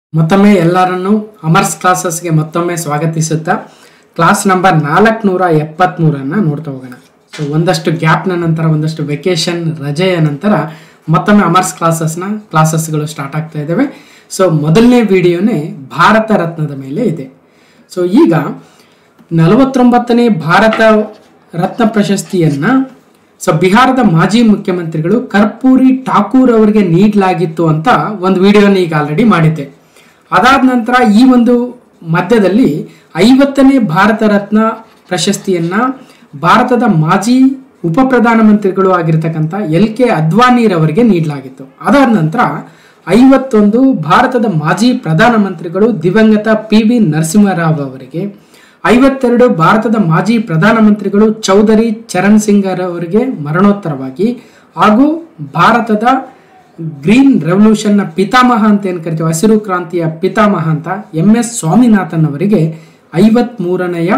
ಮತ್ತೊಮ್ಮೆ ಎಲ್ಲರನ್ನು ಅಮರ್ಸ್ ಕ್ಲಾಸಸ್ಗೆ ಮತ್ತೊಮ್ಮೆ ಸ್ವಾಗತಿಸುತ್ತಾ ಕ್ಲಾಸ್ ನಂಬರ್ ನಾಲ್ಕುನೂರ ಎಪ್ಪತ್ತ್ಮೂರನ್ನು ನೋಡ್ತಾ ಹೋಗೋಣ ಸೊ ಒಂದಷ್ಟು ಗ್ಯಾಪ್ನ ನಂತರ ಒಂದಷ್ಟು ವೆಕೇಶನ್ ರಜೆಯ ನಂತರ ಮತ್ತೊಮ್ಮೆ ಅಮರ್ಸ್ ಕ್ಲಾಸಸ್ನ ಕ್ಲಾಸಸ್ಗಳು ಸ್ಟಾರ್ಟ್ ಆಗ್ತಾ ಇದ್ದಾವೆ ಸೊ ಮೊದಲನೇ ವಿಡಿಯೋನೇ ಭಾರತ ರತ್ನದ ಮೇಲೆ ಇದೆ ಸೊ ಈಗ ನಲವತ್ತೊಂಬತ್ತನೇ ಭಾರತ ರತ್ನ ಪ್ರಶಸ್ತಿಯನ್ನ ಸೊ ಬಿಹಾರದ ಮಾಜಿ ಮುಖ್ಯಮಂತ್ರಿಗಳು ಕರ್ಪೂರಿ ಠಾಕೂರ್ ಅವರಿಗೆ ನೀಡಲಾಗಿತ್ತು ಅಂತ ಒಂದು ವಿಡಿಯೋನ ಈಗ ಆಲ್ರೆಡಿ ಮಾಡಿದ್ದೆ ಅದಾದ ನಂತರ ಈ ಒಂದು ಮಧ್ಯದಲ್ಲಿ ಐವತ್ತನೇ ಭಾರತ ರತ್ನ ಪ್ರಶಸ್ತಿಯನ್ನ ಭಾರತದ ಮಾಜಿ ಉಪ ಪ್ರಧಾನಮಂತ್ರಿಗಳು ಆಗಿರ್ತಕ್ಕಂಥ ಎಲ್ ಕೆ ಅದ್ವಾನಿರವರಿಗೆ ನೀಡಲಾಗಿತ್ತು ಅದಾದ ನಂತರ ಐವತ್ತೊಂದು ಭಾರತದ ಮಾಜಿ ಪ್ರಧಾನಮಂತ್ರಿಗಳು ದಿವಂಗತ ಪಿ ವಿ ನರಸಿಂಹರಾವ್ ಅವರಿಗೆ ಐವತ್ತೆರಡು ಭಾರತದ ಮಾಜಿ ಪ್ರಧಾನಮಂತ್ರಿಗಳು ಚೌಧರಿ ಚರಣ್ ಸಿಂಗರ್ ಅವರಿಗೆ ಮರಣೋತ್ತರವಾಗಿ ಹಾಗೂ ಭಾರತದ ಗ್ರೀನ್ ರೆವಲ್ಯೂಷನ್ನ ಪಿತಾಮಹ ಅಂತ ಏನು ಕರಿತೀವಿ ಹಸಿರು ಕ್ರಾಂತಿಯ ಪಿತಾಮಹ ಅಂತ ಎಂ ಎಸ್ ಸ್ವಾಮಿನಾಥನ್ ಅವರಿಗೆ ಐವತ್ಮೂರನೆಯ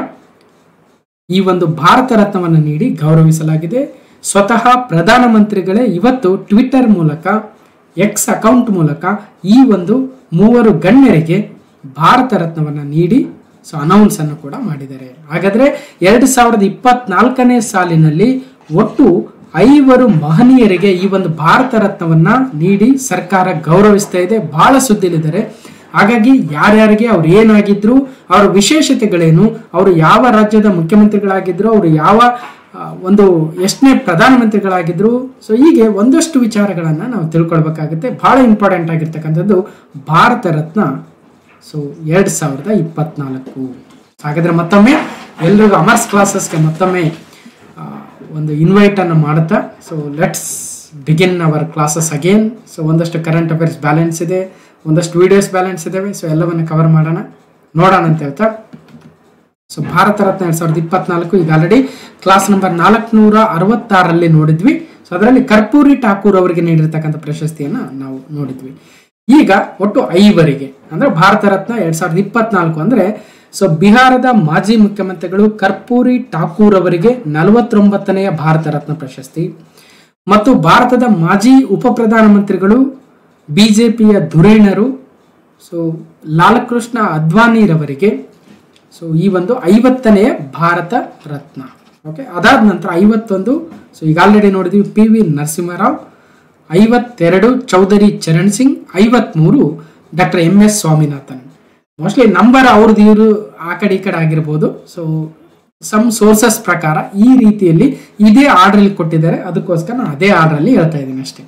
ಈ ಒಂದು ಭಾರತ ರತ್ನವನ್ನು ನೀಡಿ ಗೌರವಿಸಲಾಗಿದೆ ಸ್ವತಃ ಪ್ರಧಾನಮಂತ್ರಿಗಳೇ ಇವತ್ತು ಟ್ವಿಟರ್ ಮೂಲಕ ಎಕ್ಸ್ ಅಕೌಂಟ್ ಮೂಲಕ ಈ ಒಂದು ಮೂವರು ಗಣ್ಯರಿಗೆ ಭಾರತ ರತ್ನವನ್ನು ನೀಡಿ ಸೊ ಅನೌನ್ಸ್ ಅನ್ನು ಕೂಡ ಮಾಡಿದ್ದಾರೆ ಹಾಗಾದ್ರೆ ಎರಡು ಸಾವಿರದ ಇಪ್ಪತ್ನಾಲ್ಕನೇ ಸಾಲಿನಲ್ಲಿ ಒಟ್ಟು ಐವರು ಮಹನೀಯರಿಗೆ ಈ ಒಂದು ಭಾರತ ರತ್ನವನ್ನ ನೀಡಿ ಸರ್ಕಾರ ಗೌರವಿಸ್ತಾ ಇದೆ ಬಹಳ ಸುದ್ದಿಲಿದ್ದಾರೆ ಹಾಗಾಗಿ ಯಾರ್ಯಾರಿಗೆ ಅವ್ರು ಏನಾಗಿದ್ರು ಅವರ ವಿಶೇಷತೆಗಳೇನು ಅವರು ಯಾವ ರಾಜ್ಯದ ಮುಖ್ಯಮಂತ್ರಿಗಳಾಗಿದ್ರು ಅವರು ಯಾವ ಆ, ಒಂದು ಎಷ್ಟನೇ ಪ್ರಧಾನಮಂತ್ರಿಗಳಾಗಿದ್ರು ಸೊ ಹೀಗೆ ಒಂದಷ್ಟು ವಿಚಾರಗಳನ್ನು ನಾವು ತಿಳ್ಕೊಳ್ಬೇಕಾಗುತ್ತೆ ಬಹಳ ಇಂಪಾರ್ಟೆಂಟ್ ಆಗಿರ್ತಕ್ಕಂಥದ್ದು ಭಾರತ ರತ್ನ ಸೊ ಎರಡು ಸಾವಿರದ ಇಪ್ಪತ್ನಾಲ್ಕು ಹಾಗಾದ್ರೆ ಮತ್ತೊಮ್ಮೆ ಎಲ್ರಿಗೂ ಅಮರ್ಸ್ ಕ್ಲಾಸಸ್ಗೆ ಮತ್ತೊಮ್ಮೆ ಆ, ಒಂದು ಇನ್ವೈಟನ್ನು ಮಾಡುತ್ತಾ so let's begin our classes again so ಒಂದಷ್ಟು ಕರೆಂಟ್ ಅಫೇರ್ಸ್ ಬ್ಯಾಲೆನ್ಸ್ ಇದೆ ಒಂದಷ್ಟು ವಿಡಿಯೋಸ್ ಬ್ಯಾಲೆನ್ಸ್ ಇದ್ದಾವೆ ಸೊ ಎಲ್ಲವನ್ನು ಕವರ್ ಮಾಡೋಣ ನೋಡೋಣ ಅಂತ ಹೇಳ್ತಾ ಸೊ ಭಾರತ ರತ್ನ ಎರಡ್ ಸಾವಿರದ ಇಪ್ಪತ್ನಾಲ್ಕು ಈಗ ಆಲ್ರೆಡಿ ಕ್ಲಾಸ್ ನಂಬರ್ ನಾಲ್ಕುನೂರ ಅರವತ್ತಾರಲ್ಲಿ ನೋಡಿದ್ವಿ ಸೊ ಅದರಲ್ಲಿ ಕರ್ಪೂರಿ ಠಾಕೂರ್ ಅವರಿಗೆ ನೀಡಿರ್ತಕ್ಕಂಥ ಪ್ರಶಸ್ತಿಯನ್ನ ನಾವು ನೋಡಿದ್ವಿ ಈಗ ಒಟ್ಟು ಐವರಿಗೆ ಅಂದ್ರೆ ಭಾರತ ರತ್ನ ಎರಡ್ ಸಾವಿರದ ಇಪ್ಪತ್ನಾಲ್ಕು ಅಂದ್ರೆ ಸೊ ಬಿಹಾರದ ಮಾಜಿ ಮುಖ್ಯಮಂತ್ರಿಗಳು ಕರ್ಪೂರಿ ಠಾಕೂರ್ ಅವರಿಗೆ ನಲವತ್ತೊಂಬತ್ತನೆಯ ಭಾರತ ರತ್ನ ಪ್ರಶಸ್ತಿ ಮತ್ತು ಭಾರತದ ಮಾಜಿ ಉಪ ಪ್ರಧಾನಮಂತ್ರಿಗಳು ಬಿಜೆಪಿಯ ಧುರೀಣರು ಸೊ ಲಾಲಕೃಷ್ಣ ಅದ್ವಾನಿರವರಿಗೆ ಸೊ ಈ ಒಂದು ಐವತ್ತನೆಯ ಭಾರತ ರತ್ನ ಓಕೆ ಅದಾದ ನಂತರ ಐವತ್ತೊಂದು ಸೊ ಈಗ ಆಲ್ರೆಡಿ ನೋಡಿದ್ವಿ ಪಿ ವಿ ನರಸಿಂಹರಾವ್ ಐವತ್ತೆರಡು ಚೌಧರಿ ಚರಣ್ ಸಿಂಗ್ ಐವತ್ಮೂರು doctor M S Swaminathan mostly number ಅವ್ರದ್ದು ಇವರು ಆ ಕಡೆ ಈ ಕಡೆ ಆಗಿರ್ಬೋದು ಸೊ ಸಮ್ ಸೋರ್ಸಸ್ ಪ್ರಕಾರ ಈ ರೀತಿಯಲ್ಲಿ ಇದೇ ಆರ್ಡ್ರಲ್ಲಿ ಕೊಟ್ಟಿದ್ದಾರೆ ಅದಕ್ಕೋಸ್ಕರ ನಾನು ಅದೇ ಆರ್ಡ್ರಲ್ಲಿ ಹೇಳ್ತಾ ಇದ್ದೀನಿ ಅಷ್ಟೇ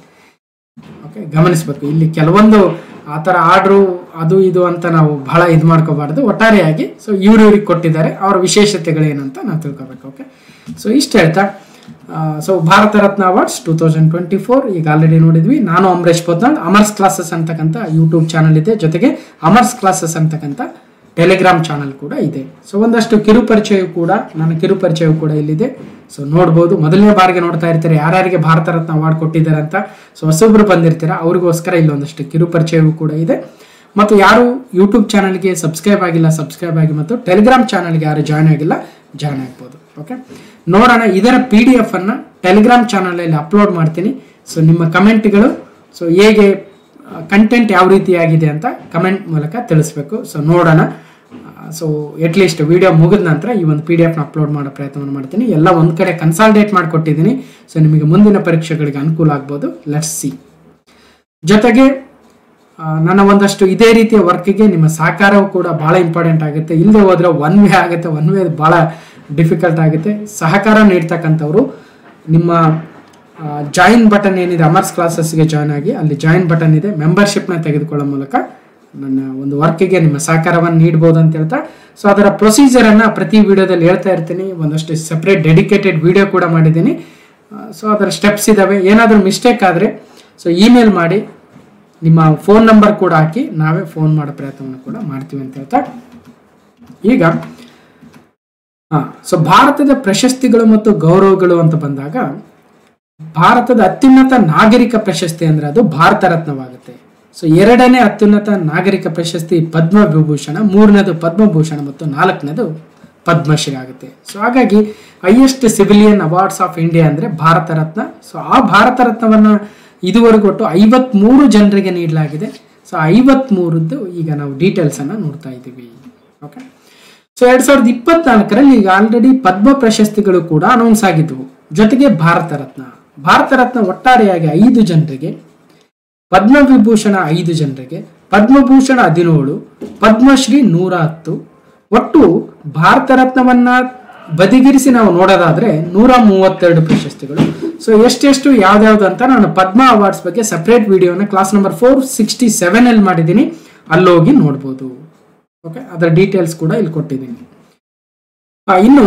ಓಕೆ ಗಮನಿಸಬೇಕು ಇಲ್ಲಿ ಕೆಲವೊಂದು ಆ ಥರ ಆರ್ಡ್ರು ಅದು ಇದು ಅಂತ ನಾವು ಬಹಳ ಇದು ಮಾಡ್ಕೋಬಾರ್ದು ಒಟ್ಟಾರೆಯಾಗಿ ಸೊ ಇವ್ರು ಇವ್ರಿಗೆ ಕೊಟ್ಟಿದ್ದಾರೆ ಅವರ ವಿಶೇಷತೆಗಳೇನಂತ ನಾವು ತಿಳ್ಕೊಬೇಕು ಓಕೆ ಸೊ ಇಷ್ಟು ಹೇಳ್ತಾ so Bharat Ratna awards two thousand twenty four ಈಗ ಆಲ್ರೆಡಿ ನೋಡಿದ್ವಿ ನಾನು ಅಮರೇಶ್ ಪೋತ್ನಾಳ್ ಅಮರ್ಸ್ ಕ್ಲಾಸಸ್ ಅಂತಕ್ಕಂಥ ಯೂಟ್ಯೂಬ್ ಚಾನಲ್ ಇದೆ ಜೊತೆಗೆ ಅಮರ್ಸ್ ಕ್ಲಾಸಸ್ ಅಂತಕ್ಕಂಥ ಟೆಲಿಗ್ರಾಮ್ ಚಾನಲ್ ಕೂಡ ಇದೆ ಸೊ ಒಂದಷ್ಟು ಕಿರು ಪರಿಚಯ ಕೂಡ ನನ್ನ ಕಿರು ಪರಿಚಯ ಕೂಡ ಇಲ್ಲಿದೆ ಸೊ ನೋಡ್ಬೋದು ಮೊದಲನೇ ಬಾರಿಗೆ ನೋಡ್ತಾ ಇರ್ತಾರೆ ಯಾರ್ಯಾರಿಗೆ ಭಾರತ ರತ್ನ ಅವಾರ್ಡ್ ಕೊಟ್ಟಿದ್ದಾರೆ ಅಂತ ಸೊ ಹೊಸೊಬ್ರು ಬಂದಿರ್ತೀರಾ ಅವ್ರಿಗೋಸ್ಕರ ಇಲ್ಲಿ ಒಂದಷ್ಟು ಕಿರು ಪರಿಚಯವೂ ಕೂಡ ಇದೆ ಮತ್ತು ಯಾರು ಯೂಟ್ಯೂಬ್ ಚಾನಲ್ಗೆ ಸಬ್ಸ್ಕ್ರೈಬ್ ಆಗಿಲ್ಲ ಸಬ್ಸ್ಕ್ರೈಬ್ ಆಗಿ ಮತ್ತು ಟೆಲಿಗ್ರಾಮ್ ಚಾನಲ್ಗೆ ಯಾರು ಜಾಯ್ನ್ ಆಗಿಲ್ಲ ಜಾಯ್ನ್ ಆಗ್ಬೋದು ಓಕೆ ನೋಡೋಣ ಇದರ ಪಿ ಡಿ ಎಫ್ ಅನ್ನ ಟೆಲಿಗ್ರಾಮ್ ಚಾನಲಲ್ಲಿ ಅಪ್ಲೋಡ್ ಮಾಡ್ತೀನಿ ಸೊ ನಿಮ್ಮ ಕಮೆಂಟ್ಗಳು ಸೊ ಹೇಗೆ ಕಂಟೆಂಟ್ ಯಾವ ರೀತಿಯಾಗಿದೆ ಅಂತ ಕಮೆಂಟ್ ಮೂಲಕ ತಿಳಿಸ್ಬೇಕು ಸೊ ನೋಡೋಣ ಸೊ ಅಟ್ಲೀಸ್ಟ್ ವಿಡಿಯೋ ಮುಗಿದ ನಂತರ ಈ ಒಂದು ಪಿ ಡಿ ಎಫ್ನ ಅಪ್ಲೋಡ್ ಮಾಡೋ ಪ್ರಯತ್ನವನ್ನು ಮಾಡ್ತೀನಿ ಎಲ್ಲ ಒಂದು ಕಡೆ ಕನ್ಸಾಲ್ಟೇಟ್ ಮಾಡಿಕೊಟ್ಟಿದ್ದೀನಿ ಸೊ ನಿಮಗೆ ಮುಂದಿನ ಪರೀಕ್ಷೆಗಳಿಗೆ ಅನುಕೂಲ ಆಗ್ಬೋದು ಲೆಟ್ಸ್ ಸಿ ಜೊತೆಗೆ ಆ, ನನ್ನ ಒಂದಷ್ಟು ಇದೇ ರೀತಿಯ ವರ್ಕ್ಗೆ ನಿಮ್ಮ ಸಹಕಾರವು ಕೂಡ ಬಹಳ ಇಂಪಾರ್ಟೆಂಟ್ ಆಗುತ್ತೆ ಇಲ್ಲದೆ ಹೋದ್ರೆ ಒನ್ ವೇ ಆಗುತ್ತೆ ಒನ್ ವೇ ಬಹಳ ಡಿಫಿಕಲ್ಟ್ ಆಗುತ್ತೆ ಸಹಕಾರ ನೀಡ್ತಕ್ಕಂಥವ್ರು ನಿಮ್ಮ ಜಾಯಿನ್ ಬಟನ್ ಏನಿದೆ ಅಮರ್ಸ್ ಕ್ಲಾಸಸ್ಗೆ ಜಾಯ್ನ್ ಆಗಿ ಅಲ್ಲಿ ಜಾಯಿನ್ ಬಟನ್ ಇದೆ ಮೆಂಬರ್ಶಿಪ್ನ ತೆಗೆದುಕೊಳ್ಳೋ ಮೂಲಕ ನನ್ನ ಒಂದು ವರ್ಕ್ಗೆ ನಿಮ್ಮ ಸಹಕಾರವನ್ನು ನೀಡ್ಬೋದು ಅಂತ ಹೇಳ್ತಾ ಸೊ ಅದರ ಪ್ರೊಸೀಜರನ್ನು ಪ್ರತಿ ವಿಡಿಯೋದಲ್ಲಿ ಹೇಳ್ತಾ ಇರ್ತೀನಿ ಒಂದಷ್ಟು ಸಪ್ರೇಟ್ ಡೆಡಿಕೇಟೆಡ್ ವಿಡಿಯೋ ಕೂಡ ಮಾಡಿದ್ದೀನಿ ಸೊ ಅದರ ಸ್ಟೆಪ್ಸ್ ಇದ್ದಾವೆ ಏನಾದರೂ ಮಿಸ್ಟೇಕ್ ಆದರೆ ಸೊ ಇಮೇಲ್ ಮಾಡಿ ನಿಮ್ಮ ಫೋನ್ ನಂಬರ್ ಕೂಡ ಹಾಕಿ ನಾವೇ ಫೋನ್ ಮಾಡೋ ಪ್ರಯತ್ನವನ್ನು ಕೂಡ ಮಾಡ್ತೀವಿ ಅಂತ ಹೇಳ್ತಾ ಈಗ ಹಾ ಸೊ ಭಾರತದ ಪ್ರಶಸ್ತಿಗಳು ಮತ್ತು ಗೌರವಗಳು ಅಂತ ಬಂದಾಗ ಭಾರತದ ಅತ್ಯುನ್ನತ ನಾಗರಿಕ ಪ್ರಶಸ್ತಿ ಅಂದ್ರೆ ಅದು ಭಾರತ ರತ್ನವಾಗುತ್ತೆ ಸೊ ಎರಡನೇ ಅತ್ಯುನ್ನತ ನಾಗರಿಕ ಪ್ರಶಸ್ತಿ ಪದ್ಮ ವಿಭೂಷಣ ಮೂರನೇದು ಪದ್ಮಭೂಷಣ ಮತ್ತು ನಾಲ್ಕನೇದು ಪದ್ಮಶ್ರೀ ಆಗುತ್ತೆ ಸೊ ಹಾಗಾಗಿ highest civilian awards of India ಅಂದ್ರೆ ಭಾರತ ರತ್ನ ಸೊ ಆ ಭಾರತ ರತ್ನವನ್ನ ಇದುವರೆಗೂ ಒಟ್ಟು ಐವತ್ಮೂರು ಜನರಿಗೆ ನೀಡಲಾಗಿದೆ ಸೊ ಐವತ್ಮೂರದ್ದು ಈಗ ನಾವು ಡೀಟೇಲ್ಸನ್ನು ನೋಡ್ತಾ ಇದ್ದೀವಿ ಓಕೆ ಸೊ ಎರಡ್ ಸಾವಿರದ ಇಪ್ಪತ್ನಾಲ್ಕರಲ್ಲಿ ಈಗ ಆಲ್ರೆಡಿ ಪದ್ಮ ಪ್ರಶಸ್ತಿಗಳು ಕೂಡ ಅನೌನ್ಸ್ ಆಗಿದ್ವು ಜೊತೆಗೆ ಭಾರತ ರತ್ನ ಭಾರತ ರತ್ನ ಒಟ್ಟಾರೆಯಾಗಿ ಐದು ಜನರಿಗೆ ಪದ್ಮವಿಭೂಷಣ ಐದು ಜನರಿಗೆ ಪದ್ಮಭೂಷಣ ಹದಿನೇಳು ಪದ್ಮಶ್ರೀ ನೂರ ಹತ್ತು ಒಟ್ಟು ಭಾರತ ರತ್ನವನ್ನ ಬದಿಗಿರಿಸಿ ನಾವು ನೋಡೋದಾದ್ರೆ ನೂರ ಮೂವತ್ತೆರಡು ಪ್ರಶಸ್ತಿಗಳು ಸೊ ಎಷ್ಟೆಷ್ಟು ಯಾವ್ದಾವ್ದು ಅಂತ ನಾನು ಪದ್ಮ ಅವಾರ್ಡ್ಸ್ ಬಗ್ಗೆ ಸಪ್ರೇಟ್ ವಿಡಿಯೋನ class number four sixty seven ಅಲ್ಲಿ ಮಾಡಿದ್ದೀನಿ ಅಲ್ಲೋಗಿ ನೋಡ್ಬೋದು ಓಕೆ ಅದರ ಡೀಟೇಲ್ಸ್ ಕೂಡ ಇಲ್ಲಿ ಕೊಟ್ಟಿದ್ದೀನಿ ಆ, ಇನ್ನು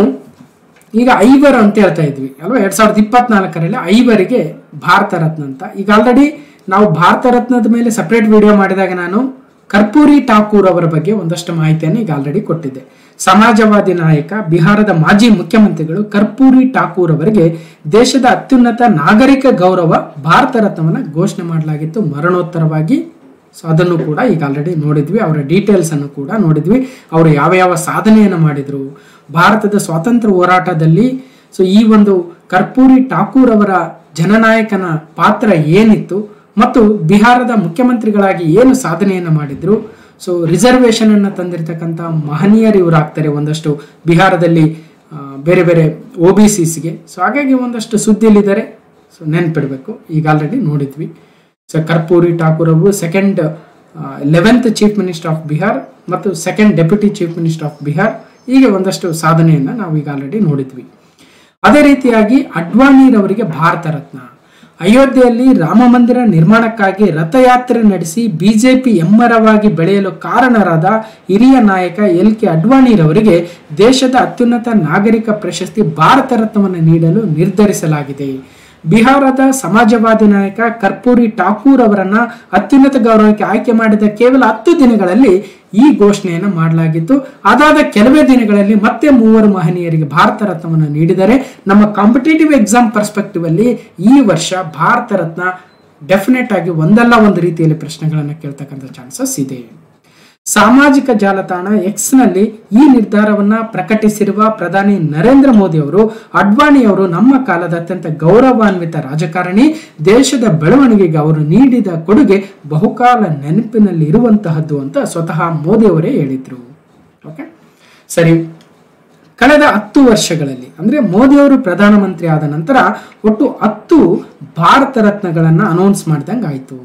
ಈಗ ಐವರ್ ಅಂತ ಹೇಳ್ತಾ ಇದ್ವಿ ಅಲ್ವಾ ಎರಡ್ ಸಾವಿರದ ಇಪ್ಪತ್ನಾಲ್ಕರಲ್ಲಿ ಐವರಿಗೆ ಭಾರತ ರತ್ನ ಅಂತ ಈಗ ಆಲ್ರೆಡಿ ನಾವು ಭಾರತ ರತ್ನದ ಮೇಲೆ ಸಪ್ರೇಟ್ ವಿಡಿಯೋ ಮಾಡಿದಾಗ ನಾನು ಕರ್ಪೂರಿ ಠಾಕೂರ್ ಅವರ ಬಗ್ಗೆ ಒಂದಷ್ಟು ಮಾಹಿತಿಯನ್ನು ಈಗ ಆಲ್ರೆಡಿ ಕೊಟ್ಟಿದ್ದೆ ಸಮಾಜವಾದಿ ನಾಯಕ ಬಿಹಾರದ ಮಾಜಿ ಮುಖ್ಯಮಂತ್ರಿಗಳು ಕರ್ಪೂರಿ ಠಾಕೂರ್ ಅವರಿಗೆ ದೇಶದ ಅತ್ಯುನ್ನತ ನಾಗರಿಕ ಗೌರವ ಭಾರತ ರತ್ನವನ್ನ ಘೋಷಣೆ ಮಾಡಲಾಗಿತ್ತು ಮರಣೋತ್ತರವಾಗಿ ಸೊ ಅದನ್ನು ಕೂಡ ಈಗ ಆಲ್ರೆಡಿ ನೋಡಿದ್ವಿ ಅವರ ಡೀಟೇಲ್ಸ್ ಅನ್ನು ಕೂಡ ನೋಡಿದ್ವಿ ಅವರು ಯಾವ ಯಾವ ಸಾಧನೆಯನ್ನು ಮಾಡಿದ್ರು ಭಾರತದ ಸ್ವಾತಂತ್ರ್ಯ ಹೋರಾಟದಲ್ಲಿ ಸೊ ಈ ಒಂದು ಕರ್ಪೂರಿ ಠಾಕೂರ್ ಅವರ ಜನನಾಯಕನ ಪಾತ್ರ ಏನಿತ್ತು ಮತ್ತು ಬಿಹಾರದ ಮುಖ್ಯಮಂತ್ರಿಗಳಾಗಿ ಏನು ಸಾಧನೆಯನ್ನು ಮಾಡಿದ್ರು ಸೊ ರಿಸರ್ವೇಶನ್ ಅನ್ನು ತಂದಿರತಕ್ಕಂಥ ಮಹನೀಯರು ಇವರು ಆಗ್ತಾರೆ ಒಂದಷ್ಟು ಬಿಹಾರದಲ್ಲಿ ಆ, ಬೇರೆ ಬೇರೆ ಒ ಬಿ ಸಿಸ್ಗೆ ಸೊ ಹಾಗಾಗಿ ಒಂದಷ್ಟು ಸುದ್ದಿಯಲ್ಲಿದ್ದಾರೆ ಸೊ ನೆನ್ಪಿಡ್ಬೇಕು ಈಗ ಆಲ್ರೆಡಿ ನೋಡಿದ್ವಿ ಸೊ ಕರ್ಪೂರಿ ಠಾಕೂರ್ ಅವರು second eleventh chief minister of Bihar ಮತ್ತು second deputy chief minister of Bihar ಹೀಗೆ ಒಂದಷ್ಟು ಸಾಧನೆಯನ್ನು ನಾವು ಈಗ ಆಲ್ರೆಡಿ ನೋಡಿದ್ವಿ ಅದೇ ರೀತಿಯಾಗಿ ಅಡ್ವಾಣಿರವರಿಗೆ ಭಾರತ ರತ್ನ ಅಯೋಧ್ಯೆಯಲ್ಲಿ ರಾಮ ಮಂದಿರ ನಿರ್ಮಾಣಕ್ಕಾಗಿ ರಥಯಾತ್ರೆ ನಡೆಸಿ ಬಿಜೆಪಿ ಎಮ್ಮರವಾಗಿ ಬೆಳೆಯಲು ಕಾರಣರಾದ ಹಿರಿಯ ನಾಯಕ ಎಲ್ ಕೆ ಅಡ್ವಾಣಿರವರಿಗೆ ದೇಶದ ಅತ್ಯುನ್ನತ ನಾಗರಿಕ ಪ್ರಶಸ್ತಿ ಭಾರತ ರತ್ನವನ್ನು ನೀಡಲು ನಿರ್ಧರಿಸಲಾಗಿದೆ ಬಿಹಾರದ ಸಮಾಜವಾದಿ ನಾಯಕ ಕರ್ಪೂರಿ ಠಾಕೂರ್ ಅವರನ್ನ ಅತ್ಯುನ್ನತ ಗೌರವಕ್ಕೆ ಆಯ್ಕೆ ಮಾಡಿದ ಕೇವಲ ಹತ್ತು ದಿನಗಳಲ್ಲಿ ಈ ಘೋಷಣೆಯನ್ನು ಮಾಡಲಾಗಿತ್ತು ಅದಾದ ಕೆಲವೇ ದಿನಗಳಲ್ಲಿ ಮತ್ತೆ ಮೂವರು ಮಹನೀಯರಿಗೆ ಭಾರತ ರತ್ನವನ್ನು ನೀಡಿದರೆ ನಮ್ಮ ಕಾಂಪಿಟೇಟಿವ್ ಎಕ್ಸಾಮ್ ಪರ್ಸ್ಪೆಕ್ಟಿವ್ ಅಲ್ಲಿ ಈ ವರ್ಷ ಭಾರತ ರತ್ನ ಡೆಫಿನೆಟ್ ಆಗಿ ಒಂದಲ್ಲ ಒಂದು ರೀತಿಯಲ್ಲಿ ಪ್ರಶ್ನೆಗಳನ್ನು ಕೇಳ್ತಕ್ಕಂಥ ಚಾನ್ಸಸ್ ಇದೆ ಸಾಮಾಜಿಕ ಜಾಲತಾಣ ಎಕ್ಸ್ ನಲ್ಲಿ ಈ ನಿರ್ಧಾರವನ್ನ ಪ್ರಕಟಿಸಿರುವ ಪ್ರಧಾನಿ ನರೇಂದ್ರ ಮೋದಿ ಅವರು ಅಡ್ವಾಣಿ ಅವರು ನಮ್ಮ ಕಾಲದ ಅತ್ಯಂತ ಗೌರವಾನ್ವಿತ ರಾಜಕಾರಣಿ ದೇಶದ ಬೆಳವಣಿಗೆಗೆ ಅವರು ನೀಡಿದ ಕೊಡುಗೆ ಬಹುಕಾಲ ನೆನಪಿನಲ್ಲಿ ಇರುವಂತಹದ್ದು ಅಂತ ಸ್ವತಃ ಮೋದಿ ಅವರೇ ಹೇಳಿದ್ರು ಓಕೆ ಸರಿ ಕಳೆದ ಹತ್ತು ವರ್ಷಗಳಲ್ಲಿ ಅಂದ್ರೆ ಮೋದಿ ಅವರು ಪ್ರಧಾನಮಂತ್ರಿ ಆದ ನಂತರ ಒಟ್ಟು ಹತ್ತು ಭಾರತ ರತ್ನಗಳನ್ನ ಅನೌನ್ಸ್ ಮಾಡ್ದಂಗೆ ಆಯ್ತು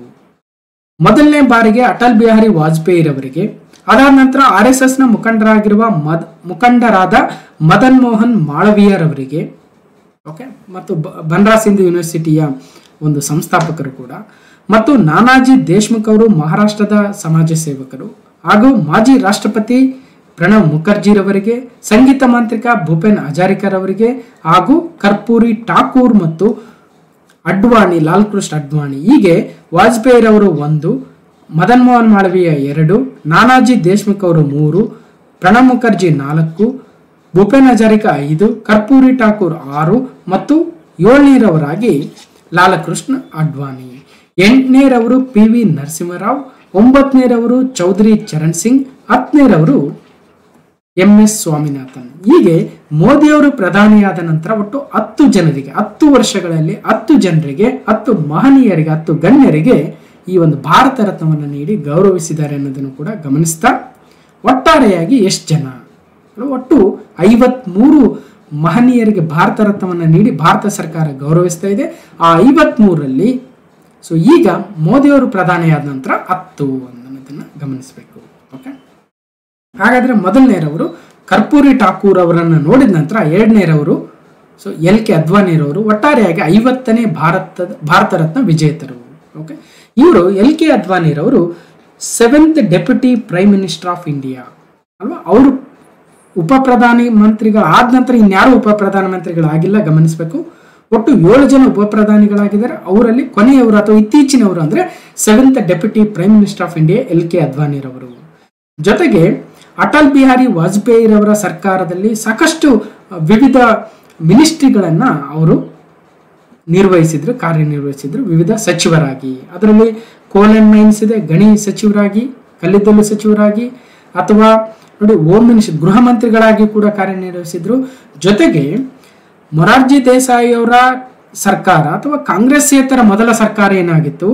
ಮೊದಲನೇ ಬಾರಿಗೆ ಅಟಲ್ ಬಿಹಾರಿ ವಾಜಪೇಯಿ ರವರಿಗೆ ಅದಾದ ನಂತರ ಆರ್ ಎಸ್ ಎಸ್ ನ ಮುಖಂಡರಾಗಿರುವ ಮದ್ ಮುಖಂಡರಾದ ಮದನ್ ಮೋಹನ್ ಮಾಳವೀಯರವರಿಗೆ ಓಕೆ ಮತ್ತು ಬ- ಬನ್ರಾಸ್ ಹಿಂದೂ ಯೂನಿವರ್ಸಿಟಿಯ ಒಂದು ಸಂಸ್ಥಾಪಕರು ಕೂಡ ಮತ್ತು ನಾನಾಜಿ ದೇಶ್ಮುಖ್ ಅವರು ಮಹಾರಾಷ್ಟ್ರದ ಸಮಾಜ ಸೇವಕರು ಹಾಗೂ ಮಾಜಿ ರಾಷ್ಟ್ರಪತಿ ಪ್ರಣವ್ ಮುಖರ್ಜಿರವರಿಗೆ ಸಂಗೀತ ಮಾಂತ್ರಿಕ ಭೂಪೇನ್ ಹಜಾರಿಕರವರಿಗೆ ಹಾಗೂ ಕರ್ಪೂರಿ ಠಾಕೂರ್ ಮತ್ತು ಅಡ್ವಾಣಿ ಲಾಲ್ ಕೃಷ್ಣ ಅಡ್ವಾಣಿ ಹೀಗೆ ವಾಜಪೇಯಿರವರು ಒಂದು ಮದನ್ ಮೋಹನ್ ಮಾಳವೀಯ ಎರಡು ನಾನಾಜಿ ದೇಶ್ಮುಖ್ ಅವರು ಮೂರು ಪ್ರಣಬ್ ಮುಖರ್ಜಿ ನಾಲ್ಕು ಭೂಪೇನ್ ಹಜಾರಿಕ ಐದು ಕರ್ಪೂರಿ ಠಾಕೂರ್ ಆರು ಮತ್ತು ಏಳನೇರವರಾಗಿ ಲಾಲಕೃಷ್ಣ ಅಡ್ವಾಣಿ ಎಂಟನೇರವರು ಪಿ ವಿ ನರಸಿಂಹರಾವ್ ಒಂಬತ್ತನೇರವರು ಚೌಧರಿ ಚರಣ್ ಸಿಂಗ್ ಹತ್ತನೇರವರು ಎಂ ಎಸ್ ಸ್ವಾಮಿನಾಥನ್ ಹೀಗೆ ಮೋದಿಯವರು ಪ್ರಧಾನಿಯಾದ ನಂತರ ಒಟ್ಟು ಹತ್ತು ಜನರಿಗೆ ಹತ್ತು ವರ್ಷಗಳಲ್ಲಿ ಹತ್ತು ಜನರಿಗೆ ಹತ್ತು ಮಹನೀಯರಿಗೆ ಹತ್ತು ಗಣ್ಯರಿಗೆ ಈ ಒಂದು ಭಾರತ ರತ್ನವನ್ನು ನೀಡಿ ಗೌರವಿಸಿದ್ದಾರೆ ಅನ್ನೋದನ್ನು ಕೂಡ ಗಮನಿಸ್ತಾ ಒಟ್ಟಾರೆಯಾಗಿ ಎಷ್ಟು ಜನ ಒಟ್ಟು ಐವತ್ಮೂರು ಮಹನೀಯರಿಗೆ ಭಾರತ ರತ್ನವನ್ನು ನೀಡಿ ಭಾರತ ಸರ್ಕಾರ ಗೌರವಿಸ್ತಾ ಇದೆ ಆ ಐವತ್ಮೂರರಲ್ಲಿ ಸೊ ಈಗ ಮೋದಿಯವರು ಪ್ರಧಾನಿಯಾದ ನಂತರ ಹತ್ತು ಅನ್ನೋದನ್ನ ಗಮನಿಸಬೇಕು ಓಕೆ ಹಾಗಾದ್ರೆ ಮೊದಲನೇರವರು ಕರ್ಪೂರಿ ಠಾಕೂರ್ ಅವರನ್ನು ನೋಡಿದ ನಂತರ ಎರಡನೇರವರು ಸೊ ಎಲ್ ಕೆ ಅದ್ವಾನಿರವರು ಒಟ್ಟಾರೆಯಾಗಿ ಐವತ್ತನೇ ಭಾರತದ ಭಾರತ ರತ್ನ ವಿಜೇತರು ಓಕೆ ಇವರು ಎಲ್ ಕೆ ಅದ್ವಾನಿರವರು seventh deputy prime minister of India ಅಲ್ವಾ ಅವರು ಉಪ ಪ್ರಧಾನಿ ಮಂತ್ರಿಗಳು ಆದ ನಂತರ ಇನ್ಯಾರು ಉಪ ಪ್ರಧಾನ ಮಂತ್ರಿಗಳಾಗಿಲ್ಲ ಗಮನಿಸಬೇಕು ಒಟ್ಟು ಏಳು ಜನ ಉಪ ಪ್ರಧಾನಿಗಳಾಗಿದ್ದಾರೆ ಅವರಲ್ಲಿ ಕೊನೆಯವರು ಅಥವಾ ಇತ್ತೀಚಿನವರು ಅಂದ್ರೆ seventh deputy prime minister of India L K ಅದ್ವಾನಿರವರು ಜೊತೆಗೆ ಅಟಲ್ ಬಿಹಾರಿ ವಾಜಪೇಯಿರವರ ಸರ್ಕಾರದಲ್ಲಿ ಸಾಕಷ್ಟು ವಿವಿಧ ಮಿನಿಸ್ಟ್ರಿಗಳನ್ನ ಅವರು ನಿರ್ವಹಿಸಿದ್ರು ಕಾರ್ಯನಿರ್ವಹಿಸಿದ್ರು ವಿವಿಧ ಸಚಿವರಾಗಿ ಅದರಲ್ಲಿ ಕೋಲ್ ಅಂಡ್ ಮೈನ್ಸ್ ಇದೆ ಗಣಿ ಸಚಿವರಾಗಿ ಕಲ್ಲಿದ್ದಲು ಸಚಿವರಾಗಿ ಅಥವಾ ನೋಡಿ ಹೋಮ್ ಮಿನಿಸ್ಟರ್ ಗೃಹ ಮಂತ್ರಿಗಳಾಗಿ ಕೂಡ ಕಾರ್ಯನಿರ್ವಹಿಸಿದ್ರು ಜೊತೆಗೆ ಮೊರಾರ್ಜಿ ದೇಸಾಯಿ ಅವರ ಸರ್ಕಾರ ಅಥವಾ ಕಾಂಗ್ರೆಸ್ಸೇತರ ಮೊದಲ ಸರ್ಕಾರ ಏನಾಗಿತ್ತು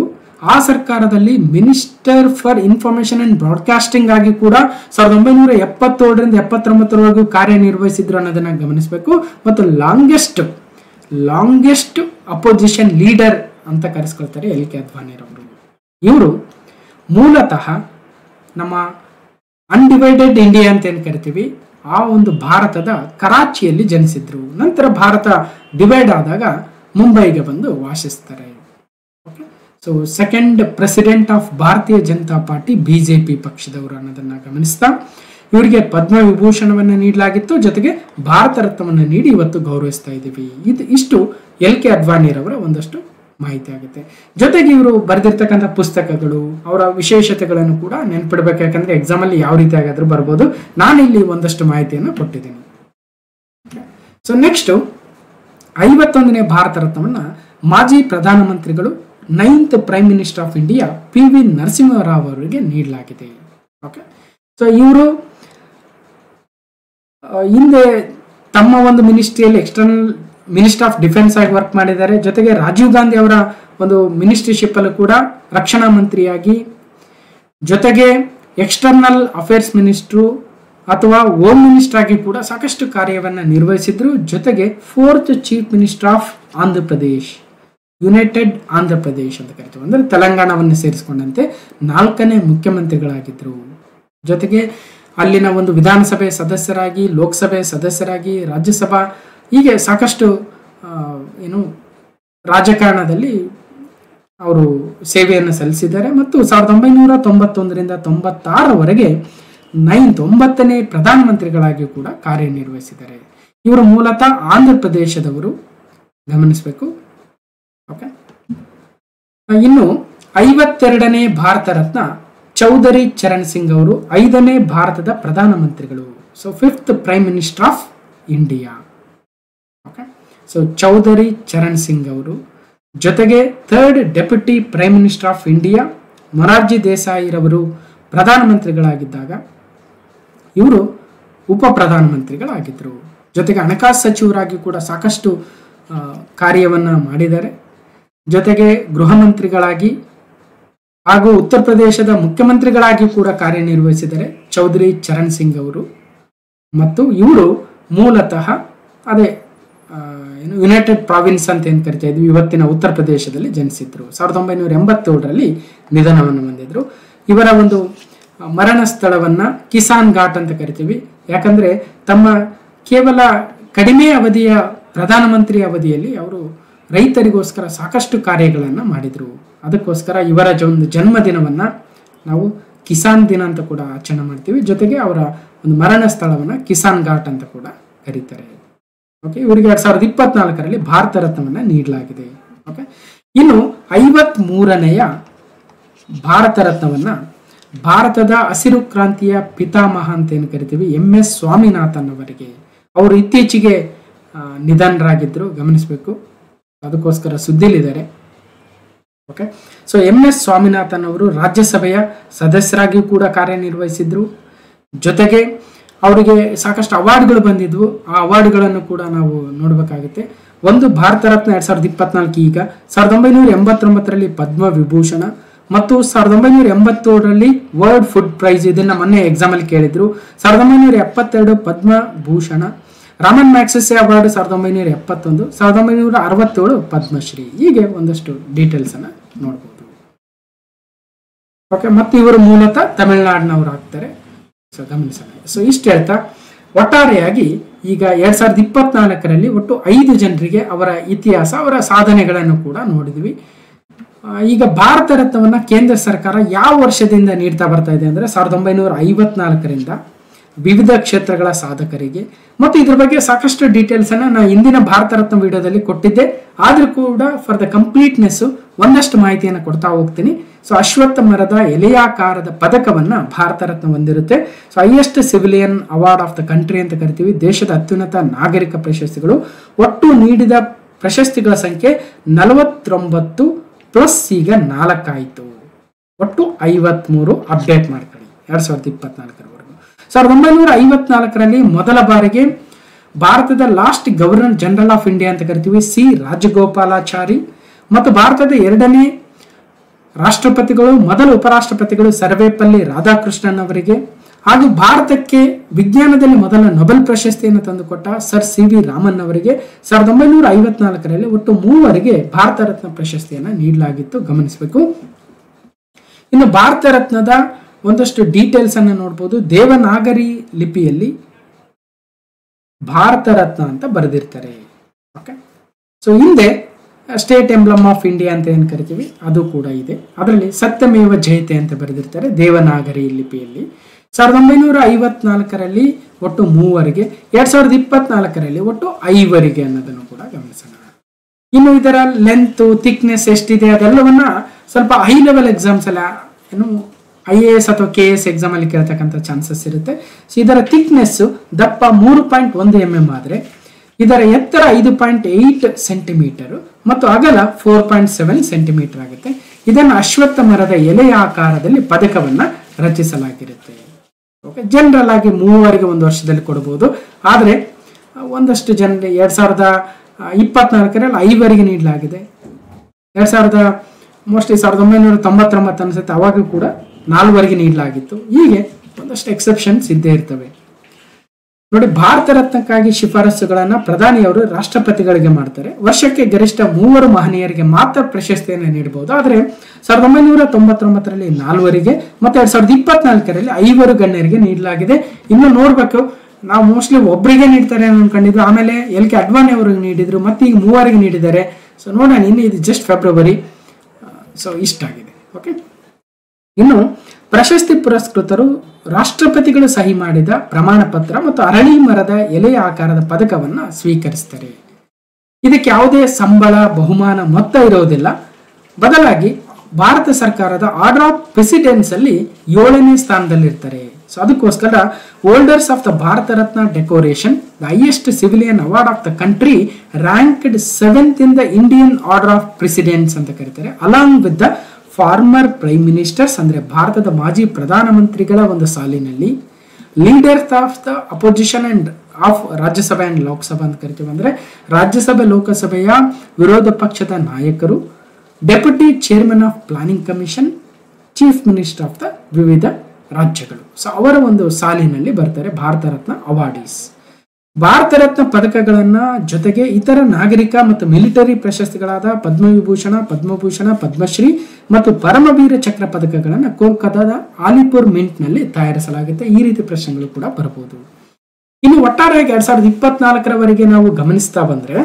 ಆ ಸರ್ಕಾರದಲ್ಲಿ minister for information and broadcasting ಆಗಿ ಕೂಡ ಸಾವಿರದ ಒಂಬೈನೂರ ಎಪ್ಪತ್ತೇಳರಿಂದ ಎಪ್ಪತ್ತೊಂಬತ್ತರವರೆಗೂ ಕಾರ್ಯನಿರ್ವಹಿಸಿದ್ರು ಅನ್ನೋದನ್ನ ಗಮನಿಸಬೇಕು ಮತ್ತು ಲಾಂಗೆಸ್ಟ್ ಲಾಂಗೆಸ್ಟ್ ಅಪೋಸಿಷನ್ ಲೀಡರ್ ಅಂತ ಕರೆಸ್ಕೊಳ್ತಾರೆ ಎಲ್ ಕೆ ಅದ್ವಾನಿರವರು ಇವರು ಮೂಲತಃ ನಮ್ಮ ಅನ್ಡಿವೈಡೆಡ್ ಇಂಡಿಯಾ ಅಂತ ಏನು ಕರಿತೀವಿ ಆ ಒಂದು ಭಾರತದ ಕರಾಚಿಯಲ್ಲಿ ಜನಿಸಿದ್ರು ನಂತರ ಭಾರತ ಡಿವೈಡ್ ಆದಾಗ ಮುಂಬೈಗೆ ಬಂದು ವಾಸಿಸ್ತಾರೆ so second president of Bharatiya Janata party BJP ಪಕ್ಷದವರು ಅನ್ನೋದನ್ನ ಗಮನಿಸ್ತಾ ಇವರಿಗೆ ಪದ್ಮ ವಿಭೂಷಣವನ್ನು ನೀಡಲಾಗಿತ್ತು ಜೊತೆಗೆ ಭಾರತ ರತ್ನವನ್ನು ನೀಡಿ ಇವತ್ತು ಗೌರವಿಸ್ತಾ ಇದ್ದೀವಿ ಇದು ಇಷ್ಟು ಎಲ್ ಕೆ ಅದ್ವಾನಿರವರ ಒಂದಷ್ಟು ಮಾಹಿತಿ ಆಗುತ್ತೆ ಜೊತೆಗೆ ಇವರು ಬರೆದಿರ್ತಕ್ಕಂಥ ಪುಸ್ತಕಗಳು ಅವರ ವಿಶೇಷತೆಗಳನ್ನು ಕೂಡ ನೆನ್ಪಿಡ್ಬೇಕು ಯಾಕಂದ್ರೆ ಎಕ್ಸಾಮ್ ಅಲ್ಲಿ ಯಾವ ರೀತಿ ಆಗಾದ್ರೂ ಬರ್ಬೋದು ನಾನಿಲ್ಲಿ ಒಂದಷ್ಟು ಮಾಹಿತಿಯನ್ನು ಕೊಟ್ಟಿದ್ದೀನಿ ಸೊ ನೆಕ್ಸ್ಟ್ ಐವತ್ತೊಂದನೇ ಭಾರತ ರತ್ನವನ್ನ ಮಾಜಿ ಪ್ರಧಾನಮಂತ್ರಿಗಳು ninth prime minister of India P V Narasimharao ಅವರಿಗೆ ನೀಡಲಾಗಿದೆ ಓಕೆ ಸೊ ಇವರು ಹಿಂದೆ ತಮ್ಮ ಒಂದು ಮಿನಿಸ್ಟ್ರಿಯಲ್ಲಿ ಎಕ್ಸ್ಟರ್ನಲ್ ಮಿನಿಸ್ಟರ್ ಆಫ್ ಡಿಫೆನ್ಸ್ ಆಗಿ ವರ್ಕ್ ಮಾಡಿದ್ದಾರೆ ಜೊತೆಗೆ ರಾಜೀವ್ ಗಾಂಧಿ ಅವರ ಒಂದು ಮಿನಿಸ್ಟ್ರಿಶಿಪ್ ಅಲ್ಲೂ ಕೂಡ ರಕ್ಷಣಾ ಮಂತ್ರಿಯಾಗಿ ಜೊತೆಗೆ ಎಕ್ಸ್ಟರ್ನಲ್ ಅಫೇರ್ಸ್ ಮಿನಿಸ್ಟ್ರು ಅಥವಾ ಹೋಮ್ ಮಿನಿಸ್ಟರ್ ಆಗಿ ಕೂಡ ಸಾಕಷ್ಟು ಕಾರ್ಯವನ್ನು ನಿರ್ವಹಿಸಿದ್ರು ಜೊತೆಗೆ fourth chief minister of Andhra Pradesh united Andhra Pradesh ಅಂತ ಕರಿತೀವಿ ಅಂದ್ರೆ ತೆಲಂಗಾಣವನ್ನು ಸೇರಿಸಿಕೊಂಡಂತೆ ನಾಲ್ಕನೇ ಮುಖ್ಯಮಂತ್ರಿಗಳಾಗಿದ್ದರು ಜೊತೆಗೆ ಅಲ್ಲಿನ ಒಂದು ವಿಧಾನಸಭೆ ಸದಸ್ಯರಾಗಿ ಲೋಕಸಭೆ ಸದಸ್ಯರಾಗಿ ರಾಜ್ಯಸಭಾ ಹೀಗೆ ಸಾಕಷ್ಟು ಆ, ಏನು ರಾಜಕಾರಣದಲ್ಲಿ ಅವರು ಸೇವೆಯನ್ನು ಸಲ್ಲಿಸಿದ್ದಾರೆ ಮತ್ತು ಸಾವಿರದ ಒಂಬೈನೂರ ತೊಂಬತ್ತೊಂದರಿಂದ ತೊಂಬತ್ತಾರವರೆಗೆ ನೈನ್ತ್ ಒಂಬತ್ತನೇ ಪ್ರಧಾನಮಂತ್ರಿಗಳಾಗಿ ಕೂಡ ಕಾರ್ಯನಿರ್ವಹಿಸಿದ್ದಾರೆ ಇವರು ಮೂಲತಃ ಆಂಧ್ರ ಪ್ರದೇಶದವರು ಗಮನಿಸಬೇಕು ಓಕೆ ಇನ್ನು ಐವತ್ತೆರಡನೇ ಭಾರತ ರತ್ನ ಚೌಧರಿ ಚರಣ್ ಸಿಂಗ್ ಅವರು ಐದನೇ ಭಾರತದ ಪ್ರಧಾನಮಂತ್ರಿಗಳು so fifth prime minister of India okay so Chaudhary Charan Singh ಅವರು ಜೊತೆಗೆ third deputy prime minister of India Morarji ದೇಸಾಯಿರವರು ಪ್ರಧಾನಮಂತ್ರಿಗಳಾಗಿದ್ದಾಗ ಇವರು ಉಪ ಪ್ರಧಾನಮಂತ್ರಿಗಳಾಗಿದ್ದರು ಜೊತೆಗೆ ಹಣಕಾಸು ಸಚಿವರಾಗಿ ಕೂಡ ಸಾಕಷ್ಟು ಆ, ಕಾರ್ಯವನ್ನ ಮಾಡಿದ್ದಾರೆ ಜೊತೆಗೆ ಗೃಹ ಮಂತ್ರಿಗಳಾಗಿ ಹಾಗೂ ಉತ್ತರ ಪ್ರದೇಶದ ಮುಖ್ಯಮಂತ್ರಿಗಳಾಗಿ ಕೂಡ ಕಾರ್ಯನಿರ್ವಹಿಸಿದ್ದಾರೆ ಚೌಧರಿ ಚರಣ್ ಸಿಂಗ್ ಅವರು ಮತ್ತು ಇವರು ಮೂಲತಃ ಅದೇ ಆ, ಏನು ಯುನೈಟೆಡ್ ಪ್ರಾವಿನ್ಸ್ ಅಂತ ಏನು ಕರಿತಾ ಇದ್ವಿ ಇವತ್ತಿನ ಉತ್ತರ ಪ್ರದೇಶದಲ್ಲಿ ಜನಿಸಿದ್ರು ಸಾವಿರದ ಒಂಬೈನೂರ ಎಂಬತ್ತೇಳರಲ್ಲಿ ನಿಧನವನ್ನು ಹೊಂದಿದ್ರು ಇವರ ಒಂದು ಆ, ಮರಣ ಸ್ಥಳವನ್ನ ಕಿಸಾನ್ ಘಾಟ್ ಅಂತ ಕರಿತೀವಿ ಯಾಕಂದ್ರೆ ತಮ್ಮ ಕೇವಲ ಕಡಿಮೆ ಅವಧಿಯ ಪ್ರಧಾನಮಂತ್ರಿ ಅವಧಿಯಲ್ಲಿ ಅವರು ರೈತರಿಗೋಸ್ಕರ ಸಾಕಷ್ಟು ಕಾರ್ಯಗಳನ್ನು ಮಾಡಿದ್ರು ಅದಕ್ಕೋಸ್ಕರ ಇವರ ಜ- ಒಂದು ಜನ್ಮದಿನವನ್ನ ನಾವು ಕಿಸಾನ್ ದಿನ ಅಂತ ಕೂಡ ಆಚರಣೆ ಮಾಡ್ತೀವಿ ಜೊತೆಗೆ ಅವರ ಒಂದು ಮರಣ ಸ್ಥಳವನ್ನ ಕಿಸಾನ್ ಘಾಟ್ ಅಂತ ಕೂಡ ಕರೀತಾರೆ ಓಕೆ ಇವರಿಗೆ ಎರಡ್ ಸಾವಿರದ ಇಪ್ಪತ್ನಾಲ್ಕರಲ್ಲಿ ಭಾರತ ರತ್ನವನ್ನ ನೀಡಲಾಗಿದೆ ಓಕೆ ಇನ್ನು ಐವತ್ ಮೂರನೆಯ ಭಾರತ ರತ್ನವನ್ನ ಭಾರತದ ಹಸಿರು ಕ್ರಾಂತಿಯ ಪಿತಾಮಹ ಅಂತ ಏನು ಕರಿತೀವಿ ಎಂ ಎಸ್ ಸ್ವಾಮಿನಾಥನ್ ಅವರಿಗೆ ಅವರು ಇತ್ತೀಚೆಗೆ ಆ, ನಿಧನರಾಗಿದ್ದರು ಗಮನಿಸಬೇಕು ಅದಕ್ಕೋಸ್ಕರ ಸುದ್ದಿಲಿದ್ದಾರೆ okay so M S Swaminathan ಅವರು ರಾಜ್ಯಸಭೆಯ ಸದಸ್ಯರಾಗಿ ಕೂಡ ಕಾರ್ಯನಿರ್ವಹಿಸಿದ್ರು ಜೊತೆಗೆ ಅವರಿಗೆ ಸಾಕಷ್ಟು ಅವಾರ್ಡ್ಗಳು ಬಂದಿದ್ವು ಆ ಅವಾರ್ಡ್ಗಳನ್ನು ಕೂಡ ನಾವು ನೋಡಬೇಕಾಗುತ್ತೆ ಒಂದು ಭಾರತ ರತ್ನ ಎರಡ್ ಸಾವಿರದ ಇಪ್ಪತ್ನಾಲ್ಕು ಈಗ ಸಾವಿರದ ಒಂಬೈನೂರ ಎಂಬತ್ತೊಂಬತ್ತರಲ್ಲಿ ಪದ್ಮ ವಿಭೂಷಣ ಮತ್ತು ಸಾವಿರದ ಒಂಬೈನೂರ ಎಂಬತ್ತೇಳರಲ್ಲಿ ವರ್ಲ್ಡ್ ಫುಡ್ ಪ್ರೈಸ್ ಇದನ್ನ ಮೊನ್ನೆ ಎಕ್ಸಾಮ್ ಅಲ್ಲಿ ಕೇಳಿದ್ರು ಸಾವಿರದ ಒಂಬೈನೂರ ಎಪ್ಪತ್ತೆರಡು ಪದ್ಮ ಭೂಷಣ ರಾಮನ್ ಮ್ಯಾಕ್ಸೆಸೆ ಅವಾರ್ಡ್ ಸಾವಿರದ ಒಂಬೈನೂರ ಎಪ್ಪತ್ತೊಂದು ಸಾವಿರದ ಒಂಬೈನೂರ ಅರವತ್ತೇಳು ಪದ್ಮಶ್ರೀ ಹೀಗೆ ಒಂದಷ್ಟು ಡೀಟೇಲ್ಸ್ ಅನ್ನ ನೋಡ್ಬೋದು ಓಕೆ ಮತ್ತು ಇವರು ಮೂಲತಃ ತಮಿಳುನಾಡಿನವರು ಆಗ್ತಾರೆ ಸೊ ಗಮನಿಸೋಣ ಸೊ ಇಷ್ಟು ಹೇಳ್ತಾ ಒಟ್ಟಾರೆಯಾಗಿ ಈಗ ಎರಡ್ ಸಾವಿರದ ಇಪ್ಪತ್ನಾಲ್ಕರಲ್ಲಿ ಒಟ್ಟು ಐದು ಜನರಿಗೆ ಅವರ ಇತಿಹಾಸ ಅವರ ಸಾಧನೆಗಳನ್ನು ಕೂಡ ನೋಡಿದ್ವಿ ಆ, ಈಗ ಭಾರತ ರತ್ನವನ್ನ ಕೇಂದ್ರ ಸರ್ಕಾರ ಯಾವ ವರ್ಷದಿಂದ ನೀಡ್ತಾ ಬರ್ತಾ ಇದೆ ಅಂದ್ರೆ ಸಾವಿರದ ಒಂಬೈನೂರ ಐವತ್ನಾಲ್ಕರಿಂದ ವಿವಿಧ ಕ್ಷೇತ್ರಗಳ ಸಾಧಕರಿಗೆ ಮತ್ತು ಇದ್ರ ಬಗ್ಗೆ ಸಾಕಷ್ಟು ಡೀಟೇಲ್ಸ್ ಅನ್ನ ನಾನು ಇಂದಿನ ಭಾರತ ರತ್ನ ವಿಡಿಯೋದಲ್ಲಿ ಕೊಟ್ಟಿದ್ದೆ ಆದ್ರೂ ಕೂಡ ಫಾರ್ ದ ಕಂಪ್ಲೀಟ್ನೆಸ್ ಒಂದಷ್ಟು ಮಾಹಿತಿಯನ್ನು ಕೊಡ್ತಾ ಹೋಗ್ತೀನಿ ಸೊ ಅಶ್ವತ್ಥ ಮರದ ಎಲೆಯಾಕಾರದ ಪದಕವನ್ನ ಭಾರತ ರತ್ನ ಹೊಂದಿರುತ್ತೆ so highest civilian award of the country ಅಂತ ಕರಿತೀವಿ ದೇಶದ ಅತ್ಯುನ್ನತ ನಾಗರಿಕ ಪ್ರಶಸ್ತಿಗಳು ಒಟ್ಟು ನೀಡಿದ ಪ್ರಶಸ್ತಿಗಳ ಸಂಖ್ಯೆ ನಲವತ್ತೊಂಬತ್ತು ಪ್ಲಸ್ ಈಗ ನಾಲ್ಕಾಯಿತು ಒಟ್ಟು ಐವತ್ಮೂರು ಅಪ್ಡೇಟ್ ಮಾಡ್ಕೊಳ್ಳಿ ಎರಡ್ ಸಾವಿರದ ಇಪ್ಪತ್ನಾಲ್ಕರವರೆಗೂ ಸಾವಿರದ ಒಂಬೈನೂರ ಐವತ್ನಾಲ್ಕರಲ್ಲಿ ಮೊದಲ ಬಾರಿಗೆ ಭಾರತದ last governor general of India ಅಂತ ಕರಿತೀವಿ ಸಿ ರಾಜಗೋಪಾಲಾಚಾರಿ ಮತ್ತು ಭಾರತದ ಎರಡನೇ ರಾಷ್ಟ್ರಪತಿಗಳು ಮೊದಲ ಉಪರಾಷ್ಟ್ರಪತಿಗಳು ಸರ್ವೇಪಲ್ಲಿ ರಾಧಾಕೃಷ್ಣನ್ ಅವರಿಗೆ ಹಾಗೂ ಭಾರತಕ್ಕೆ ವಿಜ್ಞಾನದಲ್ಲಿ ಮೊದಲ ನೊಬೆಲ್ ಪ್ರಶಸ್ತಿಯನ್ನು ತಂದುಕೊಟ್ಟ ಸರ್ ಸಿ ವಿ ರಾಮನ್ ಅವರಿಗೆ ಸಾವಿರದ ಒಂಬೈನೂರ ಐವತ್ನಾಲ್ಕರಲ್ಲಿ ಒಟ್ಟು ಮೂವರಿಗೆ ಭಾರತ ರತ್ನ ಪ್ರಶಸ್ತಿಯನ್ನು ನೀಡಲಾಗಿತ್ತು ಗಮನಿಸಬೇಕು ಇನ್ನು ಭಾರತ ರತ್ನದ ಒಂದಷ್ಟು ಡೀಟೇಲ್ಸ್ ಅನ್ನು ನೋಡ್ಬೋದು ದೇವನಾಗರಿ ಲಿಪಿಯಲ್ಲಿ ಭಾರತ ರತ್ನ ಅಂತ ಬರೆದಿರ್ತಾರೆ ಓಕೆ ಸೊ ಹಿಂದೆ ಸ್ಟೇಟ್ ಎಂಬ್ಲಮ್ ಆಫ್ ಇಂಡಿಯಾ ಅಂತ ಏನು ಕರಿತೀವಿ ಅದು ಕೂಡ ಇದೆ ಅದರಲ್ಲಿ ಸತ್ಯಮೇವ ಜಯತೆ ಅಂತ ಬರೆದಿರ್ತಾರೆ ದೇವನಾಗರಿ ಲಿಪಿಯಲ್ಲಿ ಸಾವಿರದ ಒಂಬೈನೂರ ಐವತ್ನಾಲ್ಕರಲ್ಲಿ ಒಟ್ಟು ಮೂವರಿಗೆ ಎರಡ್ ಸಾವಿರದ ಇಪ್ಪತ್ನಾಲ್ಕರಲ್ಲಿ ಒಟ್ಟು ಐವರಿಗೆ ಅನ್ನೋದನ್ನು ಕೂಡ ಗಮನಿಸೋಣ ಇನ್ನು ಇದರ ಲೆಂತ್ ಥಿಕ್ನೆಸ್ ಎಷ್ಟಿದೆ ಅದೆಲ್ಲವನ್ನ ಸ್ವಲ್ಪ ಹೈ ಲೆವೆಲ್ ಎಕ್ಸಾಮ್ಸ್ ಎಲ್ಲ ಏನು ಐ ಎ ಎಸ್ ಅಥವಾ ಕೆ ಎಸ್ ಎಕ್ಸಾಮ್ ಅಲ್ಲಿ ಕೇಳ್ತಕ್ಕಂಥ ಚಾನ್ಸಸ್ ಇರುತ್ತೆ ಸೊ ಇದರ ಥಿಕ್ನೆಸ್ ದಪ್ಪ ಮೂರು ಪಾಯಿಂಟ್ ಒಂದು ಎಂ ಎಂ ಆದರೆ ಇದರ ಎತ್ತರ ಐದು ಪಾಯಿಂಟ್ ಏಯ್ಟ್ ಸೆಂಟಿಮೀಟರ್ ಮತ್ತು ಅಗಲ ಫೋರ್ ಪಾಯಿಂಟ್ ಸೆವೆನ್ ಸೆಂಟಿಮೀಟರ್ ಆಗುತ್ತೆ ಇದನ್ನು ಅಶ್ವತ್ಥ ಮರದ ಎಲೆಯ ಆಕಾರದಲ್ಲಿ ಪದಕವನ್ನ ರಚಿಸಲಾಗಿರುತ್ತೆ ಓಕೆ ಜನರಲ್ ಆಗಿ ಮೂವರಿಗೆ ಒಂದು ವರ್ಷದಲ್ಲಿ ಕೊಡಬಹುದು ಆದರೆ ಒಂದಷ್ಟು ಜನ ಎರಡ್ ಸಾವಿರದ ಇಪ್ಪತ್ನಾಲ್ಕರಲ್ಲಿ ಐವರಿಗೆ ನೀಡಲಾಗಿದೆ ಎರಡ್ ಸಾವಿರದ ಮೋಸ್ಟ್ಲಿ ಸಾವಿರದ ಒಂಬೈನೂರ ತೊಂಬತ್ತೊಂಬತ್ತು ಅನ್ಸುತ್ತೆ ಅವಾಗ ಕೂಡ ನಾಲ್ವರೆಗೆ ನೀಡಲಾಗಿತ್ತು ಹೀಗೆ ಒಂದಷ್ಟು ಎಕ್ಸೆಪ್ಷನ್ಸ್ ಇದ್ದೇ ಇರ್ತವೆ ನೋಡಿ ಭಾರತ ರತ್ನಕ್ಕಾಗಿ ಶಿಫಾರಸುಗಳನ್ನ ಪ್ರಧಾನಿಯವರು ರಾಷ್ಟ್ರಪತಿಗಳಿಗೆ ಮಾಡ್ತಾರೆ ವರ್ಷಕ್ಕೆ ಗರಿಷ್ಠ ಮೂವರು ಮಹನೀಯರಿಗೆ ಮಾತ್ರ ಪ್ರಶಸ್ತಿಯನ್ನು ನೀಡಬಹುದು ಆದರೆ ಸಾವಿರದ ಒಂಬೈನೂರ ತೊಂಬತ್ತೊಂಬತ್ತರಲ್ಲಿ ನಾಲ್ವರಿಗೆ ಮತ್ತೆ ಎರಡ್ ಸಾವಿರದ ಇಪ್ಪತ್ನಾಲ್ಕರಲ್ಲಿ ಐವರು ಗಣ್ಯರಿಗೆ ನೀಡಲಾಗಿದೆ ಇನ್ನು ನೋಡ್ಬೇಕು ನಾವು ಮೋಸ್ಟ್ಲಿ ಒಬ್ಬರಿಗೆ ನೀಡ್ತಾರೆ ಅಂತ ಅನ್ಕೊಂಡಿದ್ರು ಆಮೇಲೆ ಎಲ್ ಕೆ ಅಡ್ವಾಣಿ ಅವರಿಗೆ ನೀಡಿದ್ರು ಮತ್ತೆ ಈಗ ಮೂವರಿಗೆ ನೀಡಿದ್ದಾರೆ ಸೊ ನೋಡೋಣ ಇನ್ನು ಇದು ಜಸ್ಟ್ ಫೆಬ್ರವರಿ ಸೊ ಇಷ್ಟಾಗಿದೆ ಓಕೆ ಇನ್ನು ಪ್ರಶಸ್ತಿ ಪುರಸ್ಕೃತರು ರಾಷ್ಟ್ರಪತಿಗಳು ಸಹಿ ಮಾಡಿದ ಪ್ರಮಾಣ ಪತ್ರ ಮತ್ತು ಅರಳಿ ಮರದ ಎಲೆಯ ಆಕಾರದ ಪದಕವನ್ನ ಸ್ವೀಕರಿಸ್ತಾರೆ ಇದಕ್ಕೆ ಯಾವುದೇ ಸಂಬಳ ಬಹುಮಾನ ಮೊತ್ತ ಇರೋದಿಲ್ಲ ಬದಲಾಗಿ ಭಾರತ ಸರ್ಕಾರದ ಆರ್ಡರ್ ಆಫ್ ಪ್ರೆಸಿಡೆನ್ಸ್ ಅಲ್ಲಿ ಏಳನೇ ಸ್ಥಾನದಲ್ಲಿರ್ತಾರೆ ಸೊ ಅದಕ್ಕೋಸ್ಕರ holders of the Bharat Ratna decoration the highest civilian award of the country ranked seventh in the Indian order of presidents ಅಂತ ಕರೀತಾರೆ along with the former prime ministers ಅಂದ್ರೆ ಭಾರತದ ಮಾಜಿ ಪ್ರಧಾನಮಂತ್ರಿಗಳ ಒಂದು ಸಾಲಿನಲ್ಲಿ leaders of the opposition and of Rajyasabha and Loksabha ಅಂತ ಕರಿತೀವಿ ಅಂದ್ರೆ ರಾಜ್ಯಸಭೆ ಲೋಕಸಭೆಯ ವಿರೋಧ ಪಕ್ಷದ ನಾಯಕರು deputy chairman of planning commission chief minister of the ವಿವಿಧ ರಾಜ್ಯಗಳು ಸೊ ಅವರ ಒಂದು ಸಾಲಿನಲ್ಲಿ ಬರ್ತಾರೆ ಭಾರತ ರತ್ನ ಅವಾರ್ಡೀಸ್ ಭಾರತ ರತ್ನ ಪದಕಗಳನ್ನ ಜೊತೆಗೆ ಇತರ ನಾಗರಿಕ ಮತ್ತು ಮಿಲಿಟರಿ ಪ್ರಶಸ್ತಿಗಳಾದ ಪದ್ಮವಿಭೂಷಣ ಪದ್ಮಭೂಷಣ ಪದ್ಮಶ್ರೀ ಮತ್ತು ಪರಮವೀರ ಚಕ್ರ ಪದಕಗಳನ್ನು ಕೋಲ್ಕತ್ತಾದ ಆಲಿಪುರ್ ಮಿಂಟ್ ನಲ್ಲಿ ತಯಾರಿಸಲಾಗುತ್ತೆ ಈ ರೀತಿ ಪ್ರಶ್ನೆಗಳು ಕೂಡ ಬರಬಹುದು ಇನ್ನು ಒಟ್ಟಾರೆಯಾಗಿ ಎರಡ್ ಸಾವಿರದ ಇಪ್ಪತ್ನಾಲ್ಕರವರೆಗೆ ನಾವು ಗಮನಿಸ್ತಾ ಬಂದ್ರೆ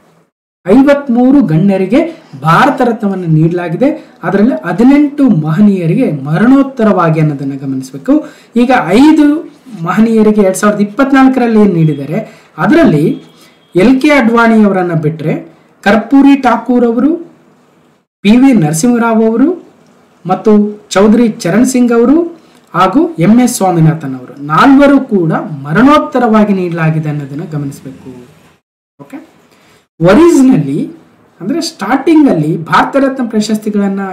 ಐವತ್ಮೂರು ಗಣ್ಯರಿಗೆ ಭಾರತ ರತ್ನವನ್ನು ನೀಡಲಾಗಿದೆ ಅದರಲ್ಲಿ ಹದಿನೆಂಟು ಮಹನೀಯರಿಗೆ ಮರಣೋತ್ತರವಾಗಿ ಅನ್ನೋದನ್ನು ಗಮನಿಸಬೇಕು ಈಗ ಐದು ಮಹನೀಯರಿಗೆ ಎರಡ್ ಸಾವಿರದ ಇಪ್ಪತ್ನಾಲ್ಕರಲ್ಲಿ ಏನು ನೀಡಿದ್ದಾರೆ ಅದರಲ್ಲಿ ಎಲ್ ಕೆ ಅಡ್ವಾಣಿ ಅವರನ್ನ ಬಿಟ್ಟರೆ ಕರ್ಪೂರಿ ಠಾಕೂರ್ ಅವರು ಪಿ ವಿ ನರಸಿಂಹರಾವ್ ಅವರು ಮತ್ತು ಚೌಧರಿ ಚರಣ್ ಸಿಂಗ್ ಅವರು ಹಾಗೂ ಎಂ ಎಸ್ ಸ್ವಾಮಿನಾಥನ್ ಅವರು ನಾಲ್ವರು ಕೂಡ ಮರಣೋತ್ತರವಾಗಿ ನೀಡಲಾಗಿದೆ ಅನ್ನೋದನ್ನು ಗಮನಿಸಬೇಕು ಓಕೆ ಒರಿಜಿನಲ್ಲಿ ಅಂದ್ರೆ ಸ್ಟಾರ್ಟಿಂಗ್ ಅಲ್ಲಿ ಭಾರತ ರತ್ನ ಪ್ರಶಸ್ತಿಗಳನ್ನ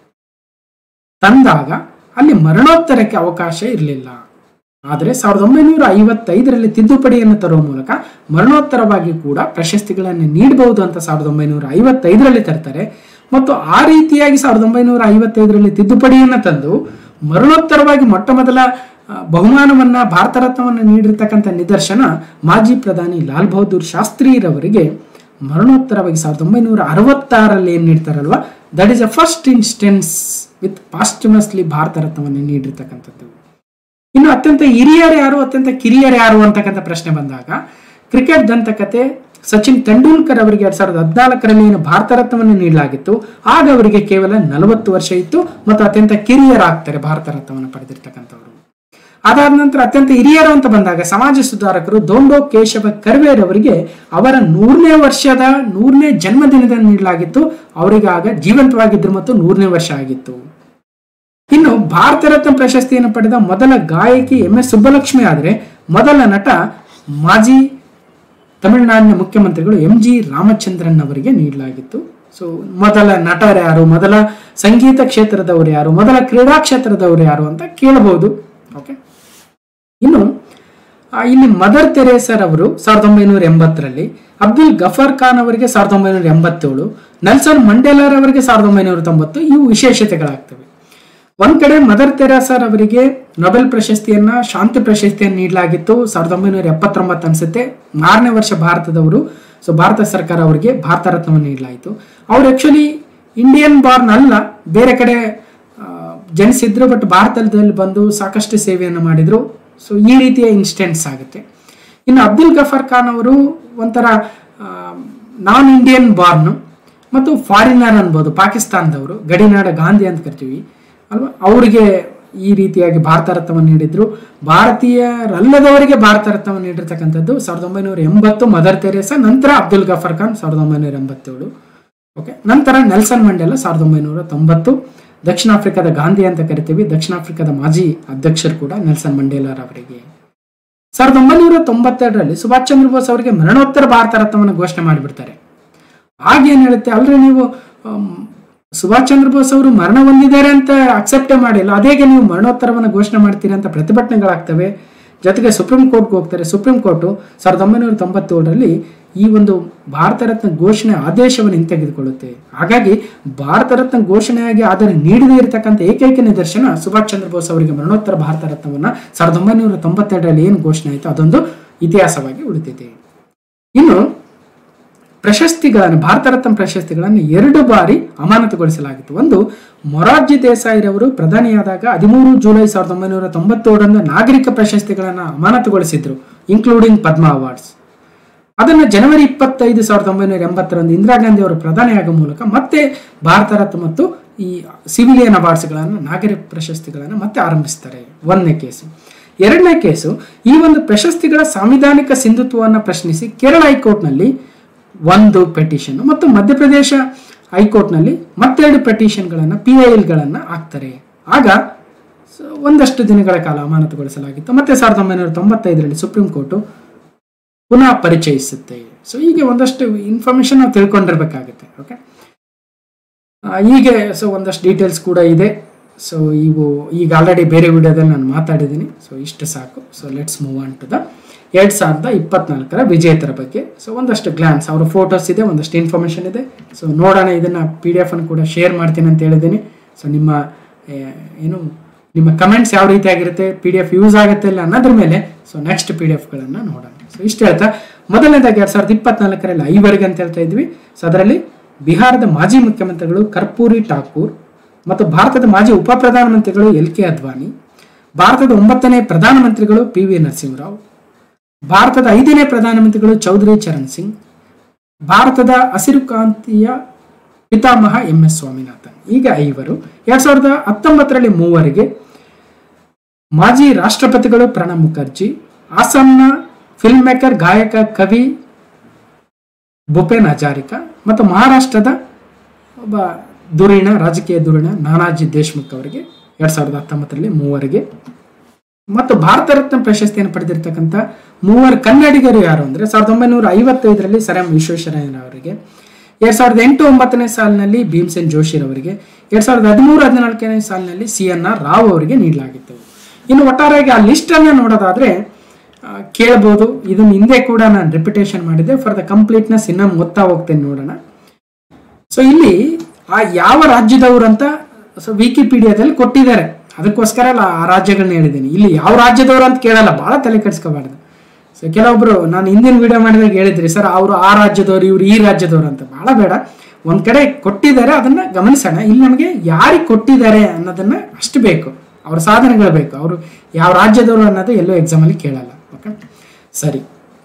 ತಂದಾಗ ಅಲ್ಲಿ ಮರಣೋತ್ತರಕ್ಕೆ ಅವಕಾಶ ಇರಲಿಲ್ಲ ಆದರೆ ಸಾವಿರದ ಒಂಬೈನೂರ ಐವತ್ತೈದರಲ್ಲಿ ತಿದ್ದುಪಡಿಯನ್ನು ತರುವ ಮೂಲಕ ಮರಣೋತ್ತರವಾಗಿ ಕೂಡ ಪ್ರಶಸ್ತಿಗಳನ್ನು ನೀಡಬಹುದು ಅಂತ ಸಾವಿರದ ಒಂಬೈನೂರ ಐವತ್ತೈದರಲ್ಲಿ ತರ್ತಾರೆ ಮತ್ತು ಆ ರೀತಿಯಾಗಿ ಸಾವಿರದ ಒಂಬೈನೂರ ಐವತ್ತೈದರಲ್ಲಿ ತಿದ್ದುಪಡಿಯನ್ನು ತಂದು ಮರಣೋತ್ತರವಾಗಿ ಮೊಟ್ಟ ಮೊದಲ ಆ, ಬಹುಮಾನವನ್ನ ಭಾರತ ರತ್ನವನ್ನ ನೀಡಿರ್ತಕ್ಕಂಥ ನಿದರ್ಶನ ಮಾಜಿ ಪ್ರಧಾನಿ ಲಾಲ್ ಬಹದ್ದೂರ್ ಶಾಸ್ತ್ರಿರವರಿಗೆ ಮರಣೋತ್ತರವಾಗಿ ಸಾವಿರದ ಒಂಬೈನೂರ ಅರವತ್ತಾರಲ್ಲಿ ಏನ್ ನೀಡ್ತಾರಲ್ವಾ that is a first instance with posthumously Bharat ರತ್ನವನ್ನು ನೀಡಿರ್ತಕ್ಕಂಥದ್ದು ಇನ್ನು ಅತ್ಯಂತ ಹಿರಿಯರು ಯಾರು ಅತ್ಯಂತ ಕಿರಿಯರು ಯಾರು ಅಂತಕ್ಕಂಥ ಪ್ರಶ್ನೆ ಬಂದಾಗ ಕ್ರಿಕೆಟ್ ದಂತಕತೆ ಸಚಿನ್ ತೆಂಡೂಲ್ಕರ್ ಅವರಿಗೆ ಎರಡ್ ಸಾವಿರದ ಹದಿನಾಲ್ಕರಲ್ಲಿ ಏನು ಭಾರತ ರತ್ನವನ್ನು ನೀಡಲಾಗಿತ್ತು ಆಗ ಅವರಿಗೆ ಕೇವಲ ನಲವತ್ತು ವರ್ಷ ಇತ್ತು ಮತ್ತು ಅತ್ಯಂತ ಕಿರಿಯರಾಗ್ತಾರೆ ಭಾರತ ರತ್ನವನ್ನು ಪಡೆದಿರ್ತಕ್ಕಂಥವ್ರು ಅದಾದ ನಂತರ ಅತ್ಯಂತ ಹಿರಿಯರು ಅಂತ ಬಂದಾಗ ಸಮಾಜ ಸುಧಾರಕರು ದೋಂಡೋ ಕೇಶವ ಕರ್ವೇರ್ ಅವರಿಗೆ ಅವರ ನೂರನೇ ವರ್ಷದ ನೂರನೇ ಜನ್ಮದಿನದಲ್ಲಿ ನೀಡಲಾಗಿತ್ತು ಅವರಿಗೆ ಆಗ ಜೀವಂತವಾಗಿದ್ರು ಮತ್ತು ನೂರನೇ ವರ್ಷ ಆಗಿತ್ತು ಇನ್ನು ಭಾರತ ರತ್ನ ಪ್ರಶಸ್ತಿಯನ್ನು ಪಡೆದ ಮೊದಲ ಗಾಯಕಿ ಎಂ ಎಸ್ ಸುಬ್ಬಲಕ್ಷ್ಮಿ ಆದರೆ ಮೊದಲ ನಟ ಮಾಜಿ ತಮಿಳುನಾಡಿನ ಮುಖ್ಯಮಂತ್ರಿಗಳು ಎಂ ಜಿ ರಾಮಚಂದ್ರನ್ ಅವರಿಗೆ ನೀಡಲಾಗಿತ್ತು ಸೊ ಮೊದಲ ನಟರು ಯಾರು ಮೊದಲ ಸಂಗೀತ ಕ್ಷೇತ್ರದವರು ಯಾರು ಮೊದಲ ಕ್ರೀಡಾ ಕ್ಷೇತ್ರದವರು ಯಾರು ಅಂತ ಕೇಳಬಹುದು ಓಕೆ ಇನ್ನು ಆ, ಇಲ್ಲಿ ಮದರ್ ತೆರೇಸರ್ ಅವರು ಸಾವಿರದ ಒಂಬೈನೂರ ಎಂಬತ್ತರಲ್ಲಿ ಅಬ್ದುಲ್ ಗಫರ್ ಖಾನ್ ಅವರಿಗೆ ಸಾವಿರದ ಒಂಬೈನೂರ ಎಂಬತ್ತೇಳು ನೆಲ್ಸನ್ ಮಂಡೇಲರವರಿಗೆ ಸಾವಿರದ ಒಂಬೈನೂರ ತೊಂಬತ್ತು ಇವು ವಿಶೇಷತೆಗಳಾಗ್ತವೆ ಒಂದ್ ಕಡೆ ಮದರ್ ತೆರಾಸರ್ ಅವರಿಗೆ ನೊಬೆಲ್ ಪ್ರಶಸ್ತಿಯನ್ನ ಶಾಂತಿ ಪ್ರಶಸ್ತಿಯನ್ನು ನೀಡಲಾಗಿತ್ತು ಸಾವಿರದ ಒಂಬೈನೂರ ಎಪ್ಪತ್ತೊಂಬತ್ತು ಅನ್ಸುತ್ತೆ ಮಾರನೇ ವರ್ಷ ಭಾರತದವರು ಸೊ ಭಾರತ ಸರ್ಕಾರ ಅವರಿಗೆ ಭಾರತ ರತ್ನವನ್ನು ನೀಡಲಾಯಿತು ಅವ್ರು ಆಕ್ಚುಲಿ ಇಂಡಿಯನ್ ಬಾರ್ನ್ ಅಲ್ಲ ಬೇರೆ ಕಡೆ ಆ, ಜನಿಸಿದ್ರು ಬಟ್ ಭಾರತದಲ್ಲಿ ಬಂದು ಸಾಕಷ್ಟು ಸೇವೆಯನ್ನು ಮಾಡಿದ್ರು ಸೊ ಈ ರೀತಿಯ ಇನ್ಸ್ಟೆಂಟ್ಸ್ ಆಗುತ್ತೆ ಇನ್ನು ಅಬ್ದುಲ್ ಗಫರ್ ಖಾನ್ ಅವರು ಒಂಥರ ನಾನ್ ಇಂಡಿಯನ್ ಬಾರ್ನ್ ಮತ್ತು ಫಾರಿನರ್ ಅನ್ಬೋದು ಪಾಕಿಸ್ತಾನದವರು ಗಡಿನಾಡ ಗಾಂಧಿ ಅಂತ ಕರಿತೀವಿ ಅಲ್ವಾ ಅವರಿಗೆ ಈ ರೀತಿಯಾಗಿ ಭಾರತ ರತ್ನವನ್ನು ನೀಡಿದ್ರು ಭಾರತೀಯರಲ್ಲದವರಿಗೆ ಭಾರತ ರತ್ನವನ್ನು ನೀಡಿರ್ತಕ್ಕಂಥದ್ದು ಸಾವಿರದ ಒಂಬೈನೂರ ಎಂಬತ್ತು ಮದರ್ ತೆರೇಸಾ ನಂತರ ಅಬ್ದುಲ್ ಗಫರ್ ಖಾನ್ ಸಾವಿರದ ಒಂಬೈನೂರ ಎಂಬತ್ತೇಳು ಓಕೆ ನಂತರ ನೆಲ್ಸನ್ ಮಂಡೇಲ ಸಾವಿರದ ಒಂಬೈನೂರ ತೊಂಬತ್ತು ದಕ್ಷಿಣ ಆಫ್ರಿಕಾದ ಗಾಂಧಿ ಅಂತ ಕರಿತೀವಿ ದಕ್ಷಿಣ ಆಫ್ರಿಕಾದ ಮಾಜಿ ಅಧ್ಯಕ್ಷರು ಕೂಡ ನೆಲ್ಸನ್ ಮಂಡೇಲರ್ ಅವರಿಗೆ ಸಾವಿರದ ಒಂಬೈನೂರ ತೊಂಬತ್ತೆರಡರಲ್ಲಿ ಸುಭಾಷ್ ಚಂದ್ರ ಬೋಸ್ ಅವರಿಗೆ ಮರಣೋತ್ತರ ಭಾರತ ರತ್ನವನ್ನು ಘೋಷಣೆ ಮಾಡಿಬಿಡ್ತಾರೆ ಆಗೇನ್ ಹೇಳುತ್ತೆ ಅಲ್ರಿ ನೀವು ಆಮ್, ಸುಭಾಷ್ ಚಂದ್ರ ಬೋಸ್ ಅವರು ಮರಣ ಹೊಂದಿದ್ದಾರೆ ಅಂತ ಅಕ್ಸೆಪ್ಟೇ ಮಾಡಿಲ್ಲ ಅದೇಗೆ ನೀವು ಮರಣೋತ್ತರವನ್ನು ಘೋಷಣೆ ಮಾಡ್ತೀರಿ ಅಂತ ಪ್ರತಿಭಟನೆಗಳಾಗ್ತವೆ ಜೊತೆಗೆ ಸುಪ್ರೀಂ ಕೋರ್ಟ್ಗೆ ಹೋಗ್ತಾರೆ ಸುಪ್ರೀಂ ಕೋರ್ಟು ಸಾವಿರದ ಒಂಬೈನೂರ ತೊಂಬತ್ತೇಳರಲ್ಲಿ ಈ ಒಂದು ಭಾರತ ರತ್ನ ಘೋಷಣೆ ಆದೇಶವನ್ನು ಹಿಂತೆಗೆದುಕೊಳ್ಳುತ್ತೆ ಹಾಗಾಗಿ ಭಾರತ ರತ್ನ ಘೋಷಣೆಯಾಗಿ ಆದರೆ ನೀಡದೇ ಇರತಕ್ಕಂಥ ಏಕೈಕ ನಿದರ್ಶನ ಸುಭಾಷ್ ಚಂದ್ರ ಬೋಸ್ ಅವರಿಗೆ ಮರಣೋತ್ತರ ಭಾರತ ರತ್ನವನ್ನ ಸಾವಿರದ ಒಂಬೈನೂರ ತೊಂಬತ್ತೆರಡರಲ್ಲಿ ಏನು ಘೋಷಣೆ ಆಯಿತು ಅದೊಂದು ಇತಿಹಾಸವಾಗಿ ಉಳಿದಿದೆ ಇನ್ನು ಪ್ರಶಸ್ತಿಗಳನ್ನು ಭಾರತ ರತ್ನ ಪ್ರಶಸ್ತಿಗಳನ್ನು ಎರಡು ಬಾರಿ ಅಮಾನತುಗೊಳಿಸಲಾಗಿತ್ತು ಒಂದು ಮೊರಾರ್ಜಿ ದೇಸಾಯಿರವರು ಪ್ರಧಾನಿಯಾದಾಗ ಹದಿಮೂರು ಜುಲೈ ಸಾವಿರದ ಒಂಬೈನೂರ ತೊಂಬತ್ತೇಳರಂದು ನಾಗರಿಕ ಪ್ರಶಸ್ತಿಗಳನ್ನು ಅಮಾನತುಗೊಳಿಸಿದ್ರು ಇನ್ಕ್ಲೂಡಿಂಗ್ ಪದ್ಮ ಅವಾರ್ಡ್ಸ್ ಅದನ್ನು ಜನವರಿ ಇಪ್ಪತ್ತೈದು ಸಾವಿರದ ಒಂಬೈನೂರ ಎಂಬತ್ತರಂದು ಇಂದಿರಾ ಗಾಂಧಿ ಅವರು ಪ್ರಧಾನಿಯಾಗುವ ಮೂಲಕ ಮತ್ತೆ ಭಾರತ ರತ್ನ ಮತ್ತು ಈ ಸಿವಿಲಿಯನ್ ಅವಾರ್ಡ್ಸ್ಗಳನ್ನು ನಾಗರಿಕ ಪ್ರಶಸ್ತಿಗಳನ್ನು ಮತ್ತೆ ಆರಂಭಿಸ್ತಾರೆ ಒಂದನೇ ಕೇಸು ಎರಡನೇ ಕೇಸು ಈ ಒಂದು ಪ್ರಶಸ್ತಿಗಳ ಸಾಂವಿಧಾನಿಕ ಸಿಂಧುತ್ವವನ್ನು ಪ್ರಶ್ನಿಸಿ ಕೇರಳ ಹೈಕೋರ್ಟ್ನಲ್ಲಿ ಒಂದು ಪೆಟಿಷನ್ ಮತ್ತು ಮಧ್ಯಪ್ರದೇಶ ಹೈಕೋರ್ಟ್ನಲ್ಲಿ ಮತ್ತೆರಡು ಪೆಟಿಷನ್ಗಳನ್ನು ಪಿ ಐ ಎಲ್ಗಳನ್ನು ಹಾಕ್ತಾರೆ ಆಗ ಸೊ, ಒಂದಷ್ಟು ದಿನಗಳ ಕಾಲ ಅಮಾನತುಗೊಳಿಸಲಾಗಿತ್ತು ಮತ್ತೆ ಸಾವಿರದ ಒಂಬೈನೂರ ತೊಂಬತ್ತೈದರಲ್ಲಿ ಸುಪ್ರೀಂ ಕೋರ್ಟು ಪುನಃ ಪರಿಚಯಿಸುತ್ತೆ ಸೊ ಹೀಗೆ ಒಂದಷ್ಟು ಇನ್ಫಾರ್ಮೇಶನ್ ನಾವು ತಿಳ್ಕೊಂಡಿರ್ಬೇಕಾಗುತ್ತೆ ಓಕೆ ಹೀಗೆ ಸೊ ಒಂದಷ್ಟು ಡೀಟೇಲ್ಸ್ ಕೂಡ ಇದೆ ಸೊ ಇವು ಈಗ ಆಲ್ರೆಡಿ ಬೇರೆ ವಿಡಿಯೋದಲ್ಲಿ ನಾನು ಮಾತಾಡಿದ್ದೀನಿ ಸೊ ಇಷ್ಟು ಸಾಕು so let's move on to the ಎರಡು ಸಾವಿರದ ಇಪ್ಪತ್ನಾಲ್ಕರ ವಿಜೇತರ ಬಗ್ಗೆ ಸೊ ಒಂದಷ್ಟು ಗ್ಲಾನ್ಸ್ ಅವರ ಫೋಟೋಸ್ ಇದೆ ಒಂದಷ್ಟು ಇನ್ಫಾರ್ಮೇಷನ್ ಇದೆ ಸೊ ನೋಡೋಣ ಇದನ್ನು ಪಿ ಡಿ ಎಫ್ ಅನ್ನು ಕೂಡ ಶೇರ್ ಮಾಡ್ತೀನಿ ಅಂತ ಹೇಳಿದ್ದೀನಿ ಸೊ ನಿಮ್ಮ ಆ, ಏನು ನಿಮ್ಮ ಕಮೆಂಟ್ಸ್ ಯಾವ ರೀತಿ ಆಗಿರುತ್ತೆ ಪಿ ಡಿ ಎಫ್ ಯೂಸ್ ಆಗುತ್ತೆ ಇಲ್ಲ ಅನ್ನೋದ್ರ ಮೇಲೆ ಸೊ ನೆಕ್ಸ್ಟ್ ಪಿ ಡಿ ಎಫ್ಗಳನ್ನು ನೋಡೋಣ ಸೊ ಇಷ್ಟು ಹೇಳ್ತಾ ಮೊದಲನೇದಾಗಿ ಎರಡು ಸಾವಿರದ ಇಪ್ಪತ್ನಾಲ್ಕರಲ್ಲಿ ಐವರೆಗೆ ಅಂತ ಹೇಳ್ತಾ ಇದ್ವಿ ಸೊ ಅದರಲ್ಲಿ ಬಿಹಾರದ ಮಾಜಿ ಮುಖ್ಯಮಂತ್ರಿಗಳು ಕರ್ಪೂರಿ ಠಾಕೂರ್ ಮತ್ತು ಭಾರತದ ಮಾಜಿ ಉಪ ಪ್ರಧಾನಮಂತ್ರಿಗಳು ಎಲ್ ಕೆ ಅದ್ವಾನಿ ಭಾರತದ ಒಂಬತ್ತನೇ ಪ್ರಧಾನಮಂತ್ರಿಗಳು ಪಿ ವಿ ನರಸಿಂಹರಾವ್ ಭಾರತದ ಐದನೇ ಪ್ರಧಾನಮಂತ್ರಿಗಳು ಚೌಧರಿ ಚರಣ್ ಸಿಂಗ್ ಭಾರತದ ಹಸಿರು ಕ್ರಾಂತಿಯ ಪಿತಾಮಹ ಎಂ ಎಸ್ ಸ್ವಾಮಿನಾಥನ್ ಈಗ ಐವರು ಎರಡ್ ಸಾವಿರದ ಹತ್ತೊಂಬತ್ತರಲ್ಲಿ ಮೂವರಿಗೆ ಮಾಜಿ ರಾಷ್ಟ್ರಪತಿಗಳು ಪ್ರಣಬ್ ಮುಖರ್ಜಿ ಆಸಾಂನ ಫಿಲ್ಮ್ ಮೇಕರ್ ಗಾಯಕ ಕವಿ ಭೂಪೇನ್ ಹಜಾರಿಕಾ ಮತ್ತು ಮಹಾರಾಷ್ಟ್ರದ ಒಬ್ಬ ಧುರೀಣ ರಾಜಕೀಯ ಧುರೀಣ ನಾನಾಜಿ ದೇಶ್ಮುಖ್ ಅವರಿಗೆ ಎರಡ್ ಸಾವಿರದ ಹತ್ತೊಂಬತ್ತರಲ್ಲಿ ಮೂವರಿಗೆ ಮತ್ತು ಭಾರತ ರತ್ನ ಪ್ರಶಸ್ತಿಯನ್ನು ಪಡೆದಿರ್ತಕ್ಕಂಥ ಮೂವರು ಕನ್ನಡಿಗರು ಯಾರು ಅಂದ್ರೆ ಸಾವಿರದ ಒಂಬೈನೂರ ಐವತ್ತೈದರಲ್ಲಿ ಸರ್ ಎಂ ವಿಶ್ವೇಶ್ವರಯ್ಯ ಅವರಿಗೆ ಎರಡ್ ಸಾವಿರದ ಎಂಟು ಒಂಬತ್ತನೇ ಸಾಲಿನಲ್ಲಿ ಭೀಮಸೇನ್ ಜೋಶಿರವರಿಗೆ ಎರಡ್ ಸಾವಿರದ ಹದಿಮೂರು ಹದಿನಾಲ್ಕನೇ ಸಾಲಿನಲ್ಲಿ ಸಿ ಎನ್ ಆರ್ ರಾವ್ ಅವರಿಗೆ ನೀಡಲಾಗಿತ್ತು ಇನ್ನು ಒಟ್ಟಾರೆಯಾಗಿ ಆ ಲಿಸ್ಟ್ ಅನ್ನ ನೋಡೋದಾದ್ರೆ ಆ, ಕೇಳ್ಬೋದು ಇದನ್ನ ಹಿಂದೆ ಕೂಡ ನಾನು ರಿಪಿಟೇಷನ್ ಮಾಡಿದ್ದೆ ಫಾರ್ ದ ಕಂಪ್ಲೀಟ್ನೆಸ್ ಇನ್ನೊಮ್ಮೆ ಓದ್ತಾ ಹೋಗ್ತೇನೆ ನೋಡೋಣ ಸೊ ಇಲ್ಲಿ ಆ ಯಾವ ರಾಜ್ಯದವರು ಅಂತ ಸೊ ವಿಕಿಪೀಡಿಯಾದಲ್ಲಿ ಕೊಟ್ಟಿದ್ದಾರೆ ಅದಕ್ಕೋಸ್ಕರ ಅಲ್ಲ ಆ ರಾಜ್ಯಗಳನ್ನ ಹೇಳಿದ್ದೀನಿ ಇಲ್ಲಿ ಯಾವ ರಾಜ್ಯದವರು ಅಂತ ಕೇಳಲ್ಲ ಬಹಳ ತಲೆ ಕೆಡಿಸ್ಕೋಬಾರ್ದು ಸೊ ಕೆಲವೊಬ್ರು ನಾನು ಹಿಂದಿನ ವಿಡಿಯೋ ಮಾಡಿದಾಗ ಹೇಳಿದ್ರಿ ಸರ್ ಅವರು ಆ ರಾಜ್ಯದವರು ಇವ್ರು ಈ ರಾಜ್ಯದವರು ಅಂತ ಬಹಳ ಬೇಡ ಒಂದ್ ಕಡೆ ಕೊಟ್ಟಿದ್ದಾರೆ ಅದನ್ನ ಗಮನಿಸೋಣ ಇಲ್ಲಿ ನಮಗೆ ಯಾರಿಗೆ ಕೊಟ್ಟಿದ್ದಾರೆ ಅನ್ನೋದನ್ನ ಅಷ್ಟು ಬೇಕು ಅವ್ರ ಸಾಧನೆಗಳು ಬೇಕು ಅವರು ಯಾವ ರಾಜ್ಯದವರು ಅನ್ನೋದು ಎಲ್ಲೋ ಎಕ್ಸಾಮಲ್ಲಿ ಕೇಳಲ್ಲ ಓಕೆ ಸರಿ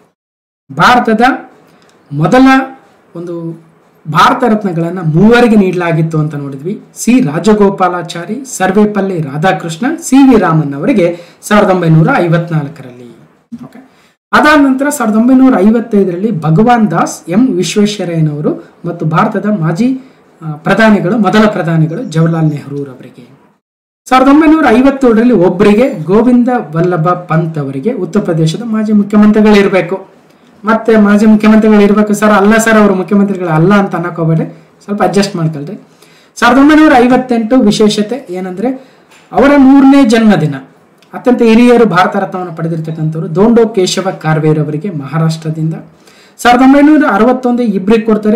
ಭಾರತದ ಮೊದಲ ಒಂದು ಭಾರತ ರತ್ನಗಳನ್ನು ಮೂವರಿಗೆ ನೀಡಲಾಗಿತ್ತು ಅಂತ ನೋಡಿದ್ವಿ C Rajagopalachari Sarvepalli Radhakrishnan C V Raman ಅವರಿಗೆ ಸಾವಿರದ ಒಂಬೈನೂರ ಐವತ್ನಾಲ್ಕರಲ್ಲಿ ಓಕೆ ಅದಾದ ನಂತರ ಸಾವಿರದ ಒಂಬೈನೂರ ಐವತ್ತೈದರಲ್ಲಿ ಭಗವಾನ್ ದಾಸ್ ಎಂ ವಿಶ್ವೇಶ್ವರಯ್ಯನವರು ಮತ್ತು ಭಾರತದ ಮಾಜಿ ಆ, ಪ್ರಧಾನಿಗಳು ಮೊದಲ ಪ್ರಧಾನಿಗಳು ಜವಾಹರ್ಲಾಲ್ ನೆಹರೂರವರಿಗೆ ಸಾವಿರದ ಒಂಬೈನೂರ ಐವತ್ತೇಳರಲ್ಲಿ ಒಬ್ಬರಿಗೆ ಗೋವಿಂದ ವಲ್ಲಭ ಪಂತ್ ಅವರಿಗೆ ಉತ್ತರ ಪ್ರದೇಶದ ಮಾಜಿ ಮುಖ್ಯಮಂತ್ರಿಗಳು ಇರಬೇಕು ಮತ್ತೆ ಮಾಜಿ ಮುಖ್ಯಮಂತ್ರಿಗಳು ಇರಬೇಕು ಸರ್ ಅಲ್ಲ ಸರ್ ಅವರು ಮುಖ್ಯಮಂತ್ರಿಗಳು ಅಲ್ಲ ಅಂತ ಅನ್ನಕೋಬೇಡಿ ಸ್ವಲ್ಪ ಅಡ್ಜಸ್ಟ್ ಮಾಡ್ಕೊಳ್ರಿ ಸಾವಿರದ ಒಂಬೈನೂರ ಐವತ್ತೆಂಟು ವಿಶೇಷತೆ ಏನಂದ್ರೆ ಅವರ ನೂರನೇ ಜನ್ಮದಿನ ಅತ್ಯಂತ ಹಿರಿಯರು ಭಾರತ ರತ್ನವನ್ನು ಪಡೆದಿರ್ತಕ್ಕಂಥವ್ರು ದೋಂಡೋ ಕೇಶವ ಕಾರ್ವೇರ್ ಅವರಿಗೆ ಮಹಾರಾಷ್ಟ್ರದಿಂದ ಸಾವಿರದ ಒಂಬೈನೂರ ಅರವತ್ತೊಂದು ಇಬ್ಬರಿಗೆ ಕೊಡ್ತಾರೆ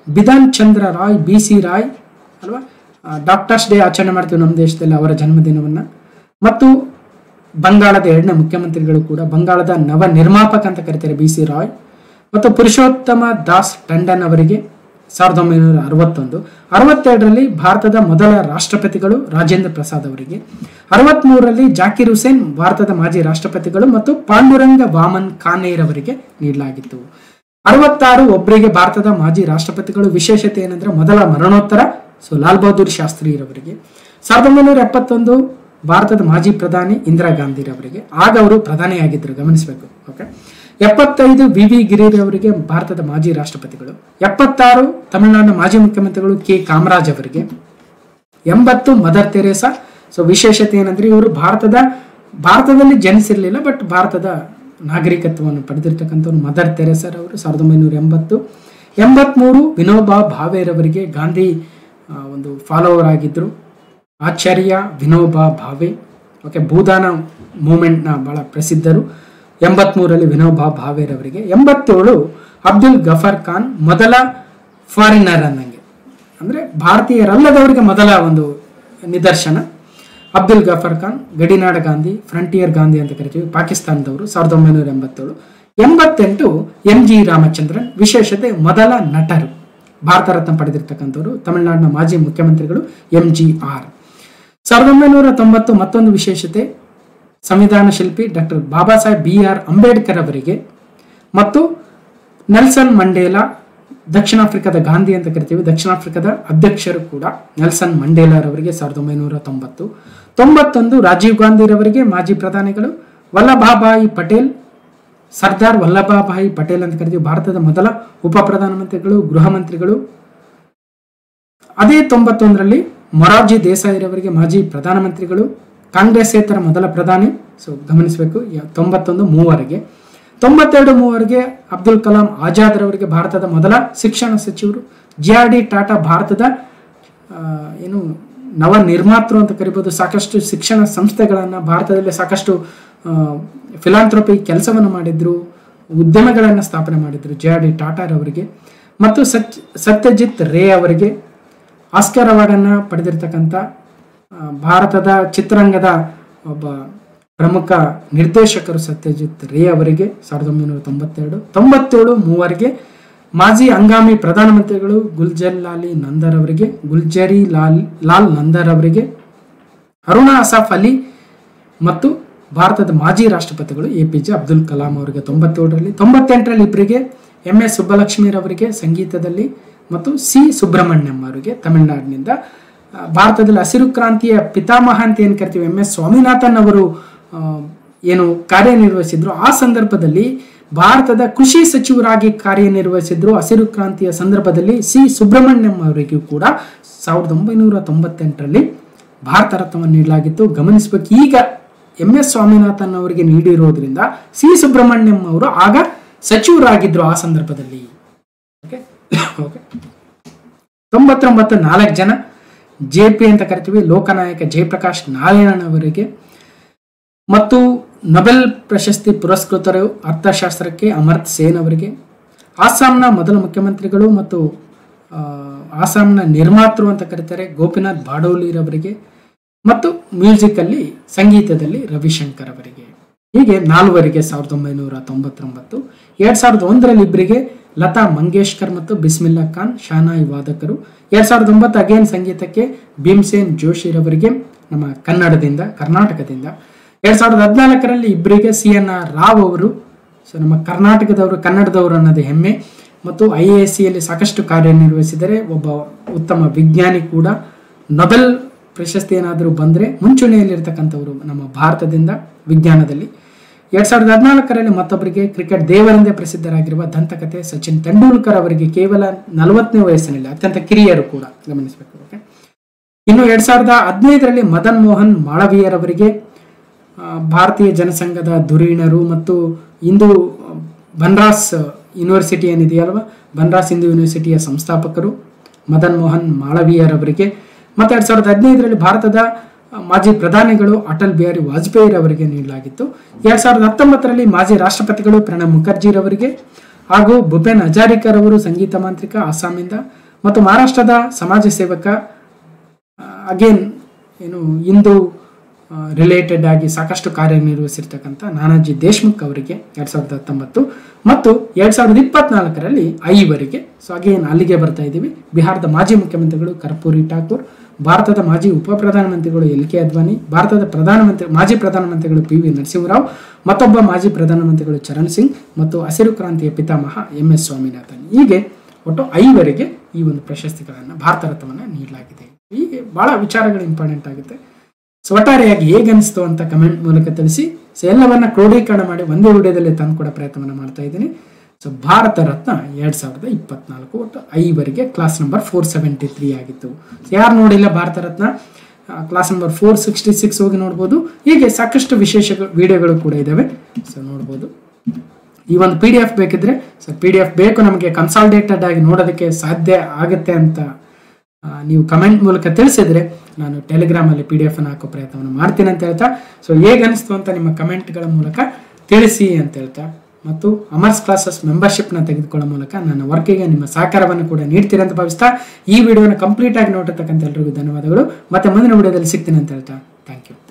ಬಿಧಾನ್ ಚಂದ್ರ ರಾಯ್ ಬಿ ಸಿ ರಾಯ್ ಅಲ್ವಾ ಡಾಕ್ಟರ್ಸ್ ಡೇ ಆಚರಣೆ ಮಾಡ್ತೀವಿ ನಮ್ಮ ದೇಶದಲ್ಲಿ ಅವರ ಜನ್ಮದಿನವನ್ನು ಮತ್ತು ಬಂಗಾಳದ ಎರಡನೇ ಮುಖ್ಯಮಂತ್ರಿಗಳು ಕೂಡ ಬಂಗಾಳದ ನವ ನಿರ್ಮಾಪಕ ಅಂತ ಕರೀತಾರೆ ಬಿ ಸಿ ರಾಯ್ ಮತ್ತು ಪುರುಷೋತ್ತಮ ದಾಸ್ ಟಂಡನ್ ಅವರಿಗೆ ಸಾವಿರದ ಒಂಬೈನೂರ ಅರವತ್ತೊಂದು ಅರವತ್ತೆರಡರಲ್ಲಿ ಭಾರತದ ಮೊದಲ ರಾಷ್ಟ್ರಪತಿಗಳು ರಾಜೇಂದ್ರ ಪ್ರಸಾದ್ ಅವರಿಗೆ ಅರವತ್ಮೂರರಲ್ಲಿ ಜಾಕಿರ್ ಹುಸೇನ್ ಭಾರತದ ಮಾಜಿ ರಾಷ್ಟ್ರಪತಿಗಳು ಮತ್ತು ಪಾಂಡುರಂಗ ವಾಮನ್ ಖಾನೇರ್ ಅವರಿಗೆ ನೀಡಲಾಗಿತ್ತು ಅರವತ್ತಾರು ಒಬ್ಬರಿಗೆ ಭಾರತದ ಮಾಜಿ ರಾಷ್ಟ್ರಪತಿಗಳು ವಿಶೇಷತೆ ಏನಂದ್ರೆ ಮೊದಲ ಮರಣೋತ್ತರ ಸೊ ಲಾಲ್ ಬಹದ್ದೂರ್ ಶಾಸ್ತ್ರಿರವರಿಗೆ ಸಾವಿರದ ಒಂಬೈನೂರ ಎಪ್ಪತ್ತೊಂದು ಭಾರತದ ಮಾಜಿ ಪ್ರಧಾನಿ ಇಂದಿರಾ ಗಾಂಧಿರವರಿಗೆ ಆಗ ಅವರು ಪ್ರಧಾನಿಯಾಗಿದ್ದರು ಗಮನಿಸಬೇಕು ಓಕೆ ಎಪ್ಪತ್ತೈದು ವಿ ವಿ ಗಿರಿರವರಿಗೆ ಭಾರತದ ಮಾಜಿ ರಾಷ್ಟ್ರಪತಿಗಳು ಎಪ್ಪತ್ತಾರು ತಮಿಳುನಾಡಿನ ಮಾಜಿ ಮುಖ್ಯಮಂತ್ರಿಗಳು ಕೆ ಕಾಮರಾಜ್ ಅವರಿಗೆ ಎಂಬತ್ತು ಮದರ್ ತೆರೇಸಾ ಸೊ ವಿಶೇಷತೆ ಏನಂದ್ರೆ ಇವರು ಭಾರತದ ಭಾರತದಲ್ಲಿ ಜನಿಸಿರಲಿಲ್ಲ ಬಟ್ ಭಾರತದ ನಾಗರಿಕತ್ವವನ್ನು ಪಡೆದಿರ್ತಕ್ಕಂಥವ್ರು ಮದರ್ ತೆರೇಸರ್ ಅವರು ಸಾವಿರದ ಒಂಬೈನೂರ ಎಂಬತ್ತು ಎಂಬತ್ಮೂರು ವಿನೋಬಾ ಭಾವೆರವರಿಗೆ ಗಾಂಧಿ ಆ, ಒಂದು ಫಾಲೋವರ್ ಆಗಿದ್ದರು ಆಚಾರ್ಯ ವಿನೋಬಾ ಭಾವೆ ಓಕೆ ಭೂದಾನ ಮೂಮೆಂಟ್ನ ಬಹಳ ಪ್ರಸಿದ್ಧರು ಎಂಬತ್ಮೂರರಲ್ಲಿ ವಿನೋಬಾ ಭಾವೆರವರಿಗೆ ಎಂಬತ್ತೇಳು ಅಬ್ದುಲ್ ಗಫರ್ ಖಾನ್ ಮೊದಲ ಫಾರಿನರ್ ಅನ್ನಂಗೆ ಅಂದರೆ ಭಾರತೀಯರಲ್ಲದವರಿಗೆ ಮೊದಲ ಒಂದು ನಿದರ್ಶನ ಅಬ್ದುಲ್ ಗಫರ್ ಖಾನ್ ಗಡಿನಾಡ ಗಾಂಧಿ ಫ್ರಂಟಿಯರ್ ಗಾಂಧಿ ಅಂತ ಕರಿತೀವಿ ಪಾಕಿಸ್ತಾನದವರು ಸಾವಿರದ ಒಂಬೈನೂರ ಎಂಬತ್ತೇಳು ಎಂಬತ್ತೆಂಟು ಎಂ ಜಿ ರಾಮಚಂದ್ರನ್ ವಿಶೇಷತೆ ಮೊದಲ ನಟರು ಭಾರತ ರತ್ನ ಪಡೆದಿರ್ತಕ್ಕಂಥವ್ರು ತಮಿಳುನಾಡಿನ ಮಾಜಿ ಮುಖ್ಯಮಂತ್ರಿಗಳು ಎಂ ಜಿ ಆರ್ ಸಾವಿರದ ಒಂಬೈನೂರ ತೊಂಬತ್ತು ಮತ್ತೊಂದು ವಿಶೇಷತೆ ಸಂವಿಧಾನ ಶಿಲ್ಪಿ doctor Baba Saheb B R Ambedkar ಅವರಿಗೆ ಮತ್ತು ನೆಲ್ಸನ್ ಮಂಡೇಲಾ ದಕ್ಷಿಣ ಆಫ್ರಿಕಾದ ಗಾಂಧಿ ಅಂತ ಕರಿತೀವಿ ದಕ್ಷಿಣ ಆಫ್ರಿಕಾದ ಅಧ್ಯಕ್ಷರು ಕೂಡ ನೆಲ್ಸನ್ ಮಂಡೇಲಾರವರಿಗೆ ಸಾವಿರದ ಒಂಬೈನೂರ ತೊಂಬತ್ತು ತೊಂಬತ್ತೊಂದು ರಾಜೀವ್ ಗಾಂಧಿರವರಿಗೆ ಮಾಜಿ ಪ್ರಧಾನಿಗಳು ವಲ್ಲಭಾಭಾಯಿ ಪಟೇಲ್ ಸರ್ದಾರ್ ವಲ್ಲಭಾಭಾಯಿ ಪಟೇಲ್ ಅಂತ ಕರಿತೀವಿ ಭಾರತದ ಮೊದಲ ಉಪ ಪ್ರಧಾನಮಂತ್ರಿಗಳು ಗೃಹ ಮಂತ್ರಿಗಳು ಅದೇ ತೊಂಬತ್ತೊಂದರಲ್ಲಿ ಮೊರಾರ್ಜಿ ದೇಸಾಯಿರವರಿಗೆ ಮಾಜಿ ಪ್ರಧಾನಮಂತ್ರಿಗಳು ಕಾಂಗ್ರೆಸ್ಸೇತರ ಮೊದಲ ಪ್ರಧಾನಿ ಸೊ ಗಮನಿಸಬೇಕು ಯ- ತೊಂಬತ್ತೊಂದು ಮೂವರಿಗೆ ತೊಂಬತ್ತೆರಡು ಮೂವರಿಗೆ ಅಬ್ದುಲ್ ಕಲಾಂ ಆಜಾದ್ ರವರಿಗೆ ಭಾರತದ ಮೊದಲ ಶಿಕ್ಷಣ ಸಚಿವರು ಜಿ ಆರ್ ಡಿ ಟಾಟಾ ಭಾರತದ ಆ, ಏನು ನವ ನಿರ್ಮಾತೃ ಅಂತ ಕರಿಬೋದು ಸಾಕಷ್ಟು ಶಿಕ್ಷಣ ಸಂಸ್ಥೆಗಳನ್ನು ಭಾರತದಲ್ಲಿ ಸಾಕಷ್ಟು ಫಿಲಾಂಥ್ರೋಪಿ ಕೆಲಸವನ್ನು ಮಾಡಿದ್ರು ಉದ್ಯಮಗಳನ್ನು ಸ್ಥಾಪನೆ ಮಾಡಿದ್ರು ಜೆ ಆರ್ ಡಿ ಟಾಟಾರವರಿಗೆ ಮತ್ತು ಸಚ್ ಸತ್ಯಜಿತ್ ರೇ ಅವರಿಗೆ ಆಸ್ಕರ್ ಅವಾರ್ಡನ್ನು ಪಡೆದಿರ್ತಕ್ಕಂಥ ಆ, ಭಾರತದ ಚಿತ್ರರಂಗದ ಒಬ್ಬ ಪ್ರಮುಖ ನಿರ್ದೇಶಕರು ಸತ್ಯಜಿತ್ ರೇ ಅವರಿಗೆ ಸಾವಿರದ ಒಂಬೈನೂರ ತೊಂಬತ್ತೆರಡು ತೊಂಬತ್ತೇಳು ಮೂವರಿಗೆ ಮಾಜಿ ಹಂಗಾಮಿ ಪ್ರಧಾನಮಂತ್ರಿಗಳು ಗುಲ್ಜರ್ ಲಾಲಿ ನಂದರ್ ಅವರಿಗೆ ಗುಲ್ಜರಿ ಲಾಲ್ ಲಾಲ್ ನಂದರ್ ಅವರಿಗೆ ಅರುಣಾ ಅಸಾಫ್ ಅಲಿ ಮತ್ತು ಭಾರತದ ಮಾಜಿ ರಾಷ್ಟ್ರಪತಿಗಳು A P J Abdul Kalam ಅವರಿಗೆ ತೊಂಬತ್ತೇಳರಲ್ಲಿ ತೊಂಬತ್ತೆಂಟರಲ್ಲಿ ಇಬ್ಬರಿಗೆ ಎಂ ಎಸ್ ಸುಬ್ಬಲಕ್ಷ್ಮಿರವರಿಗೆ ಸಂಗೀತದಲ್ಲಿ ಮತ್ತು ಸಿ ಸುಬ್ರಹ್ಮಣ್ಯಂ ಅವರಿಗೆ ತಮಿಳುನಾಡಿನಿಂದ ಆ, ಭಾರತದಲ್ಲಿ ಹಸಿರು ಕ್ರಾಂತಿಯ ಪಿತಾಮಹ ಅಂತ ಏನು ಕರಿತೀವಿ ಎಂ ಎಸ್ ಸ್ವಾಮಿನಾಥನ್ ಅವರು ಆ, ಏನು ಕಾರ್ಯನಿರ್ವಹಿಸಿದ್ರು ಆ ಸಂದರ್ಭದಲ್ಲಿ ಭಾರತದ ಕೃಷಿ ಸಚಿವರಾಗಿ ಕಾರ್ಯನಿರ್ವಹಿಸಿದ್ರು ಹಸಿರು ಕ್ರಾಂತಿಯ ಸಂದರ್ಭದಲ್ಲಿ ಸಿ ಸುಬ್ರಹ್ಮಣ್ಯಂ ಅವರಿಗೂ ಕೂಡ ಸಾವಿರದ ಒಂಬೈನೂರ ತೊಂಬತ್ತೆಂಟರಲ್ಲಿ ಭಾರತ ರತ್ನವನ್ನು ನೀಡಲಾಗಿತ್ತು ಗಮನಿಸಬೇಕು ಈಗ ಎಂ ಎಸ್ ಸ್ವಾಮಿನಾಥನ್ ಅವರಿಗೆ ನೀಡಿರೋದ್ರಿಂದ ಸಿ ಸುಬ್ರಹ್ಮಣ್ಯಂ ಅವರು ಆಗ ಸಚಿವರಾಗಿದ್ರು ಆ ಸಂದರ್ಭದಲ್ಲಿ ಓಕೆ ಓಕೆ ತೊಂಬತ್ತೊಂಬತ್ತು ನಾಲ್ಕು ಜನ ಜೆ ಪಿ ಅಂತ ಕರಿತೀವಿ ಲೋಕನಾಯಕ ಜಯಪ್ರಕಾಶ್ ನಾರಾಯಣನ್ ಅವರಿಗೆ ಮತ್ತು ನೊಬೆಲ್ ಪ್ರಶಸ್ತಿ ಪುರಸ್ಕೃತರು ಅರ್ಥಶಾಸ್ತ್ರಕ್ಕೆ ಅಮರ್ತ್ ಸೇನ್ ಅವರಿಗೆ ಆಸಾಂನ ಮೊದಲ ಮುಖ್ಯಮಂತ್ರಿಗಳು ಮತ್ತು ಆ, ಆಸಾಂನ ನಿರ್ಮಾತೃ ಅಂತ ಕರೀತಾರೆ ಗೋಪಿನಾಥ್ ಬಾಡೋಲಿರವರಿಗೆ ಮತ್ತು ಮ್ಯೂಸಿಕಲ್ಲಿ ಸಂಗೀತದಲ್ಲಿ ರವಿಶಂಕರ್ ಅವರಿಗೆ ಹೀಗೆ ನಾಲ್ವರಿಗೆ ಸಾವಿರದ ಒಂಬೈನೂರ ತೊಂಬತ್ತೊಂಬತ್ತು ಎರಡ್ ಸಾವಿರದ ಒಂದರಲ್ಲಿ ಇಬ್ಬರಿಗೆ ಲತಾ ಮಂಗೇಶ್ಕರ್ ಮತ್ತು ಬಿಸ್ಮಿಲ್ಲಾ ಖಾನ್ ಶಾನಾಯಿ ವಾದಕರು ಎರಡ್ ಸಾವಿರದ ಒಂಬತ್ತು ಅಗೇನ್ ಸಂಗೀತಕ್ಕೆ ಭೀಮ್ಸೇನ್ ಜೋಶಿರವರಿಗೆ ನಮ್ಮ ಕನ್ನಡದಿಂದ ಕರ್ನಾಟಕದಿಂದ ಎರಡ್ ಸಾವಿರದ ಹದಿನಾಲ್ಕರಲ್ಲಿ ಇಬ್ಬರಿಗೆ ಸಿ ಎನ್ ಆರ್ ರಾವ್ ಅವರು ಸೊ ನಮ್ಮ ಕರ್ನಾಟಕದವರು ಕನ್ನಡದವರು ಅನ್ನೋದು ಹೆಮ್ಮೆ ಮತ್ತು ಐ ಎ ಎಸ್ ಸಿಯಲ್ಲಿ ಸಾಕಷ್ಟು ಕಾರ್ಯನಿರ್ವಹಿಸಿದರೆ ಒಬ್ಬ ಉತ್ತಮ ವಿಜ್ಞಾನಿ ಕೂಡ ನೊಬೆಲ್ ಪ್ರಶಸ್ತಿ ಏನಾದರೂ ಬಂದರೆ ಮುಂಚೂಣಿಯಲ್ಲಿರ್ತಕ್ಕಂಥವರು ನಮ್ಮ ಭಾರತದಿಂದ ವಿಜ್ಞಾನದಲ್ಲಿ ಎರಡ್ ಸಾವಿರದ ಹದಿನಾಲ್ಕರಲ್ಲಿ ಮತ್ತೊಬ್ಬರಿಗೆ ಕ್ರಿಕೆಟ್ ದೇವರೆಂದೇ ಪ್ರಸಿದ್ಧರಾಗಿರುವ ದಂತಕತೆ ಸಚಿನ್ ತೆಂಡೂಲ್ಕರ್ ಅವರಿಗೆ ಕೇವಲ ನಲವತ್ತನೇ ವಯಸ್ಸಿನಲ್ಲಿ ಅತ್ಯಂತ ಕಿರಿಯರು ಕೂಡ ಗಮನಿಸಬೇಕು ಓಕೆ ಇನ್ನು ಎರಡ್ ಸಾವಿರದ ಹದಿನೈದರಲ್ಲಿ ಮದನ್ ಮೋಹನ್ ಮಾಳವೀಯರವರಿಗೆ ಆ, ಭಾರತೀಯ ಜನಸಂಘದ ಧುರೀಣರು ಮತ್ತು ಇಂದು ಬನ್ರಾಸ್ ಯೂನಿವರ್ಸಿಟಿ ಏನಿದೆಯಲ್ವಾ ಬನ್ರಾಸ್ ಹಿಂದೂ ಯೂನಿವರ್ಸಿಟಿಯ ಸಂಸ್ಥಾಪಕರು ಮದನ್ ಮೋಹನ್ ಮಾಳವೀಯರವರಿಗೆ ಮತ್ತು ಎರಡ್ ಸಾವಿರದ ಹದಿನೈದರಲ್ಲಿ ಭಾರತದ ಆ, ಮಾಜಿ ಪ್ರಧಾನಿಗಳು ಅಟಲ್ ಬಿಹಾರಿ ವಾಜಪೇಯಿ ಅವರಿಗೆ ನೀಡಲಾಗಿತ್ತು ಎರಡ್ ಸಾವಿರದ ಹತ್ತೊಂಬತ್ತರಲ್ಲಿ ಮಾಜಿ ರಾಷ್ಟ್ರಪತಿಗಳು ಪ್ರಣಬ್ ಮುಖರ್ಜಿರವರಿಗೆ ಹಾಗೂ ಭೂಪೇನ್ ಹಜಾರಿಕರ್ ಅವರು ಸಂಗೀತ ಮಾಂತ್ರಿಕ ಅಸ್ಸಾಮಿಂದ ಮತ್ತು ಮಹಾರಾಷ್ಟ್ರದ ಸಮಾಜ ಸೇವಕ ಅಗೇನ್ ಏನು ಇಂದು ರಿಲೇಟೆಡ್ ಆಗಿ ಸಾಕಷ್ಟು ಕಾರ್ಯನಿರ್ವಹಿಸಿರ್ತಕ್ಕಂಥ ನಾನಾಜಿ ದೇಶ್ಮುಖ್ ಅವರಿಗೆ ಎರಡ್ ಸಾವಿರದ ಹತ್ತೊಂಬತ್ತು ಮತ್ತು ಎರಡ್ ಸಾವಿರದ ಇಪ್ಪತ್ನಾಲ್ಕರಲ್ಲಿ ಐವರಿಗೆ ಸೊ ಅಗೇನ್ ಅಲ್ಲಿಗೆ ಬರ್ತಾ ಇದ್ದೀವಿ ಬಿಹಾರದ ಮಾಜಿ ಮುಖ್ಯಮಂತ್ರಿಗಳು ಕರ್ಪೂರಿ ಠಾಕೂರ್ ಭಾರತದ ಮಾಜಿ ಉಪ ಪ್ರಧಾನಮಂತ್ರಿಗಳು ಎಲ್ ಕೆ ಅದ್ವಾನಿ ಭಾರತದ ಪ್ರಧಾನಮಂತ್ರಿ ಮಾಜಿ ಪ್ರಧಾನಮಂತ್ರಿಗಳು ಪಿ ವಿ ನರಸಿಂಹರಾವ್ ಮತ್ತೊಬ್ಬ ಮಾಜಿ ಪ್ರಧಾನಮಂತ್ರಿಗಳು ಚರಣ್ ಸಿಂಗ್ ಮತ್ತು ಹಸಿರು ಕ್ರಾಂತಿಯ ಪಿತಾಮಹ ಎಂ ಎಸ್ ಸ್ವಾಮಿನಾಥನ್ ಹೀಗೆ ಒಟ್ಟು ಐವರಿಗೆ ಈ ಒಂದು ಪ್ರಶಸ್ತಿಗಳನ್ನು ಭಾರತ ರತ್ನವನ್ನು ನೀಡಲಾಗಿದೆ ಹೀಗೆ ಬಹಳ ವಿಚಾರಗಳು ಇಂಪಾರ್ಟೆಂಟ್ ಆಗುತ್ತೆ ಸೊ ಒಟ್ಟಾರೆಯಾಗಿ ಹೇಗೆ ಅನಿಸ್ತು ಅಂತ ಕಮೆಂಟ್ ಮೂಲಕ ತಿಳಿಸಿ ಸೊ ಎಲ್ಲವನ್ನ ಕ್ರೋಢೀಕರಣ ಮಾಡಿ ಒಂದೇ ವಿಡಿಯೋದಲ್ಲಿ ತಂದುಕೊಡೋ ಪ್ರಯತ್ನವನ್ನು ಮಾಡ್ತಾ ಇದ್ದೀನಿ ಸೊ ಭಾರತ ರತ್ನ ಎರಡ್ ಸಾವಿರದ ಇಪ್ಪತ್ನಾಲ್ಕು ಒಟ್ಟು ಐವರಿಗೆ class number four seventy three ಆಗಿತ್ತು ಯಾರು ನೋಡಿಲ್ಲ Bharat Ratna class number four sixty six ಹೋಗಿ ನೋಡ್ಬೋದು ಹೀಗೆ ಸಾಕಷ್ಟು ವಿಶೇಷ ವಿಡಿಯೋಗಳು ಕೂಡ ಇದಾವೆ ಸೊ ನೋಡ್ಬೋದು ಈ ಒಂದು ಪಿ ಡಿ ಎಫ್ ಬೇಕಿದ್ರೆ ಸೊ ಪಿ ಡಿ ಎಫ್ ಬೇಕು ನಮಗೆ ಕನ್ಸಾಲ್ಟೇಟೆಡ್ ಆಗಿ ನೋಡೋದಕ್ಕೆ ಸಾಧ್ಯ ಆಗುತ್ತೆ ಅಂತ ಆ, ನೀವು ಕಮೆಂಟ್ ಮೂಲಕ ತಿಳಿಸಿದ್ರೆ ನಾನು ಟೆಲಿಗ್ರಾಮಲ್ಲಿ ಪಿ ಡಿ ಎಫ್ ಅನ್ನು ಹಾಕೋ ಪ್ರಯತ್ನವನ್ನು ಮಾಡ್ತೀನಿ ಅಂತ ಹೇಳ್ತಾ ಸೊ ಹೇಗೆ ಅನಿಸ್ತು ಅಂತ ನಿಮ್ಮ ಕಮೆಂಟ್ಗಳ ಮೂಲಕ ತಿಳಿಸಿ ಅಂತ ಹೇಳ್ತಾ ಮತ್ತು ಅಮರ್ಸ್ ಕ್ಲಾಸಸ್ ಮೆಂಬರ್ಶಿಪ್ನ ತೆಗೆದುಕೊಳ್ಳೋ ಮೂಲಕ ನನ್ನ ವರ್ಕಿಗೆ ನಿಮ್ಮ ಸಹಕಾರವನ್ನು ಕೂಡ ನೀಡ್ತೀರಿ ಅಂತ ಭಾವಿಸ್ತಾ ಈ ವಿಡಿಯೋನ ಕಂಪ್ಲೀಟ್ ಆಗಿ ನೋಡಿರ್ತಕ್ಕಂಥ ಎಲ್ರಿಗೂ ಧನ್ಯವಾದಗಳು ಮತ್ತೆ ಮುಂದಿನ ವಿಡಿಯೋದಲ್ಲಿ ಸಿಗ್ತೀನಿ ಅಂತ ಹೇಳ್ತಾ ಥ್ಯಾಂಕ್ ಯು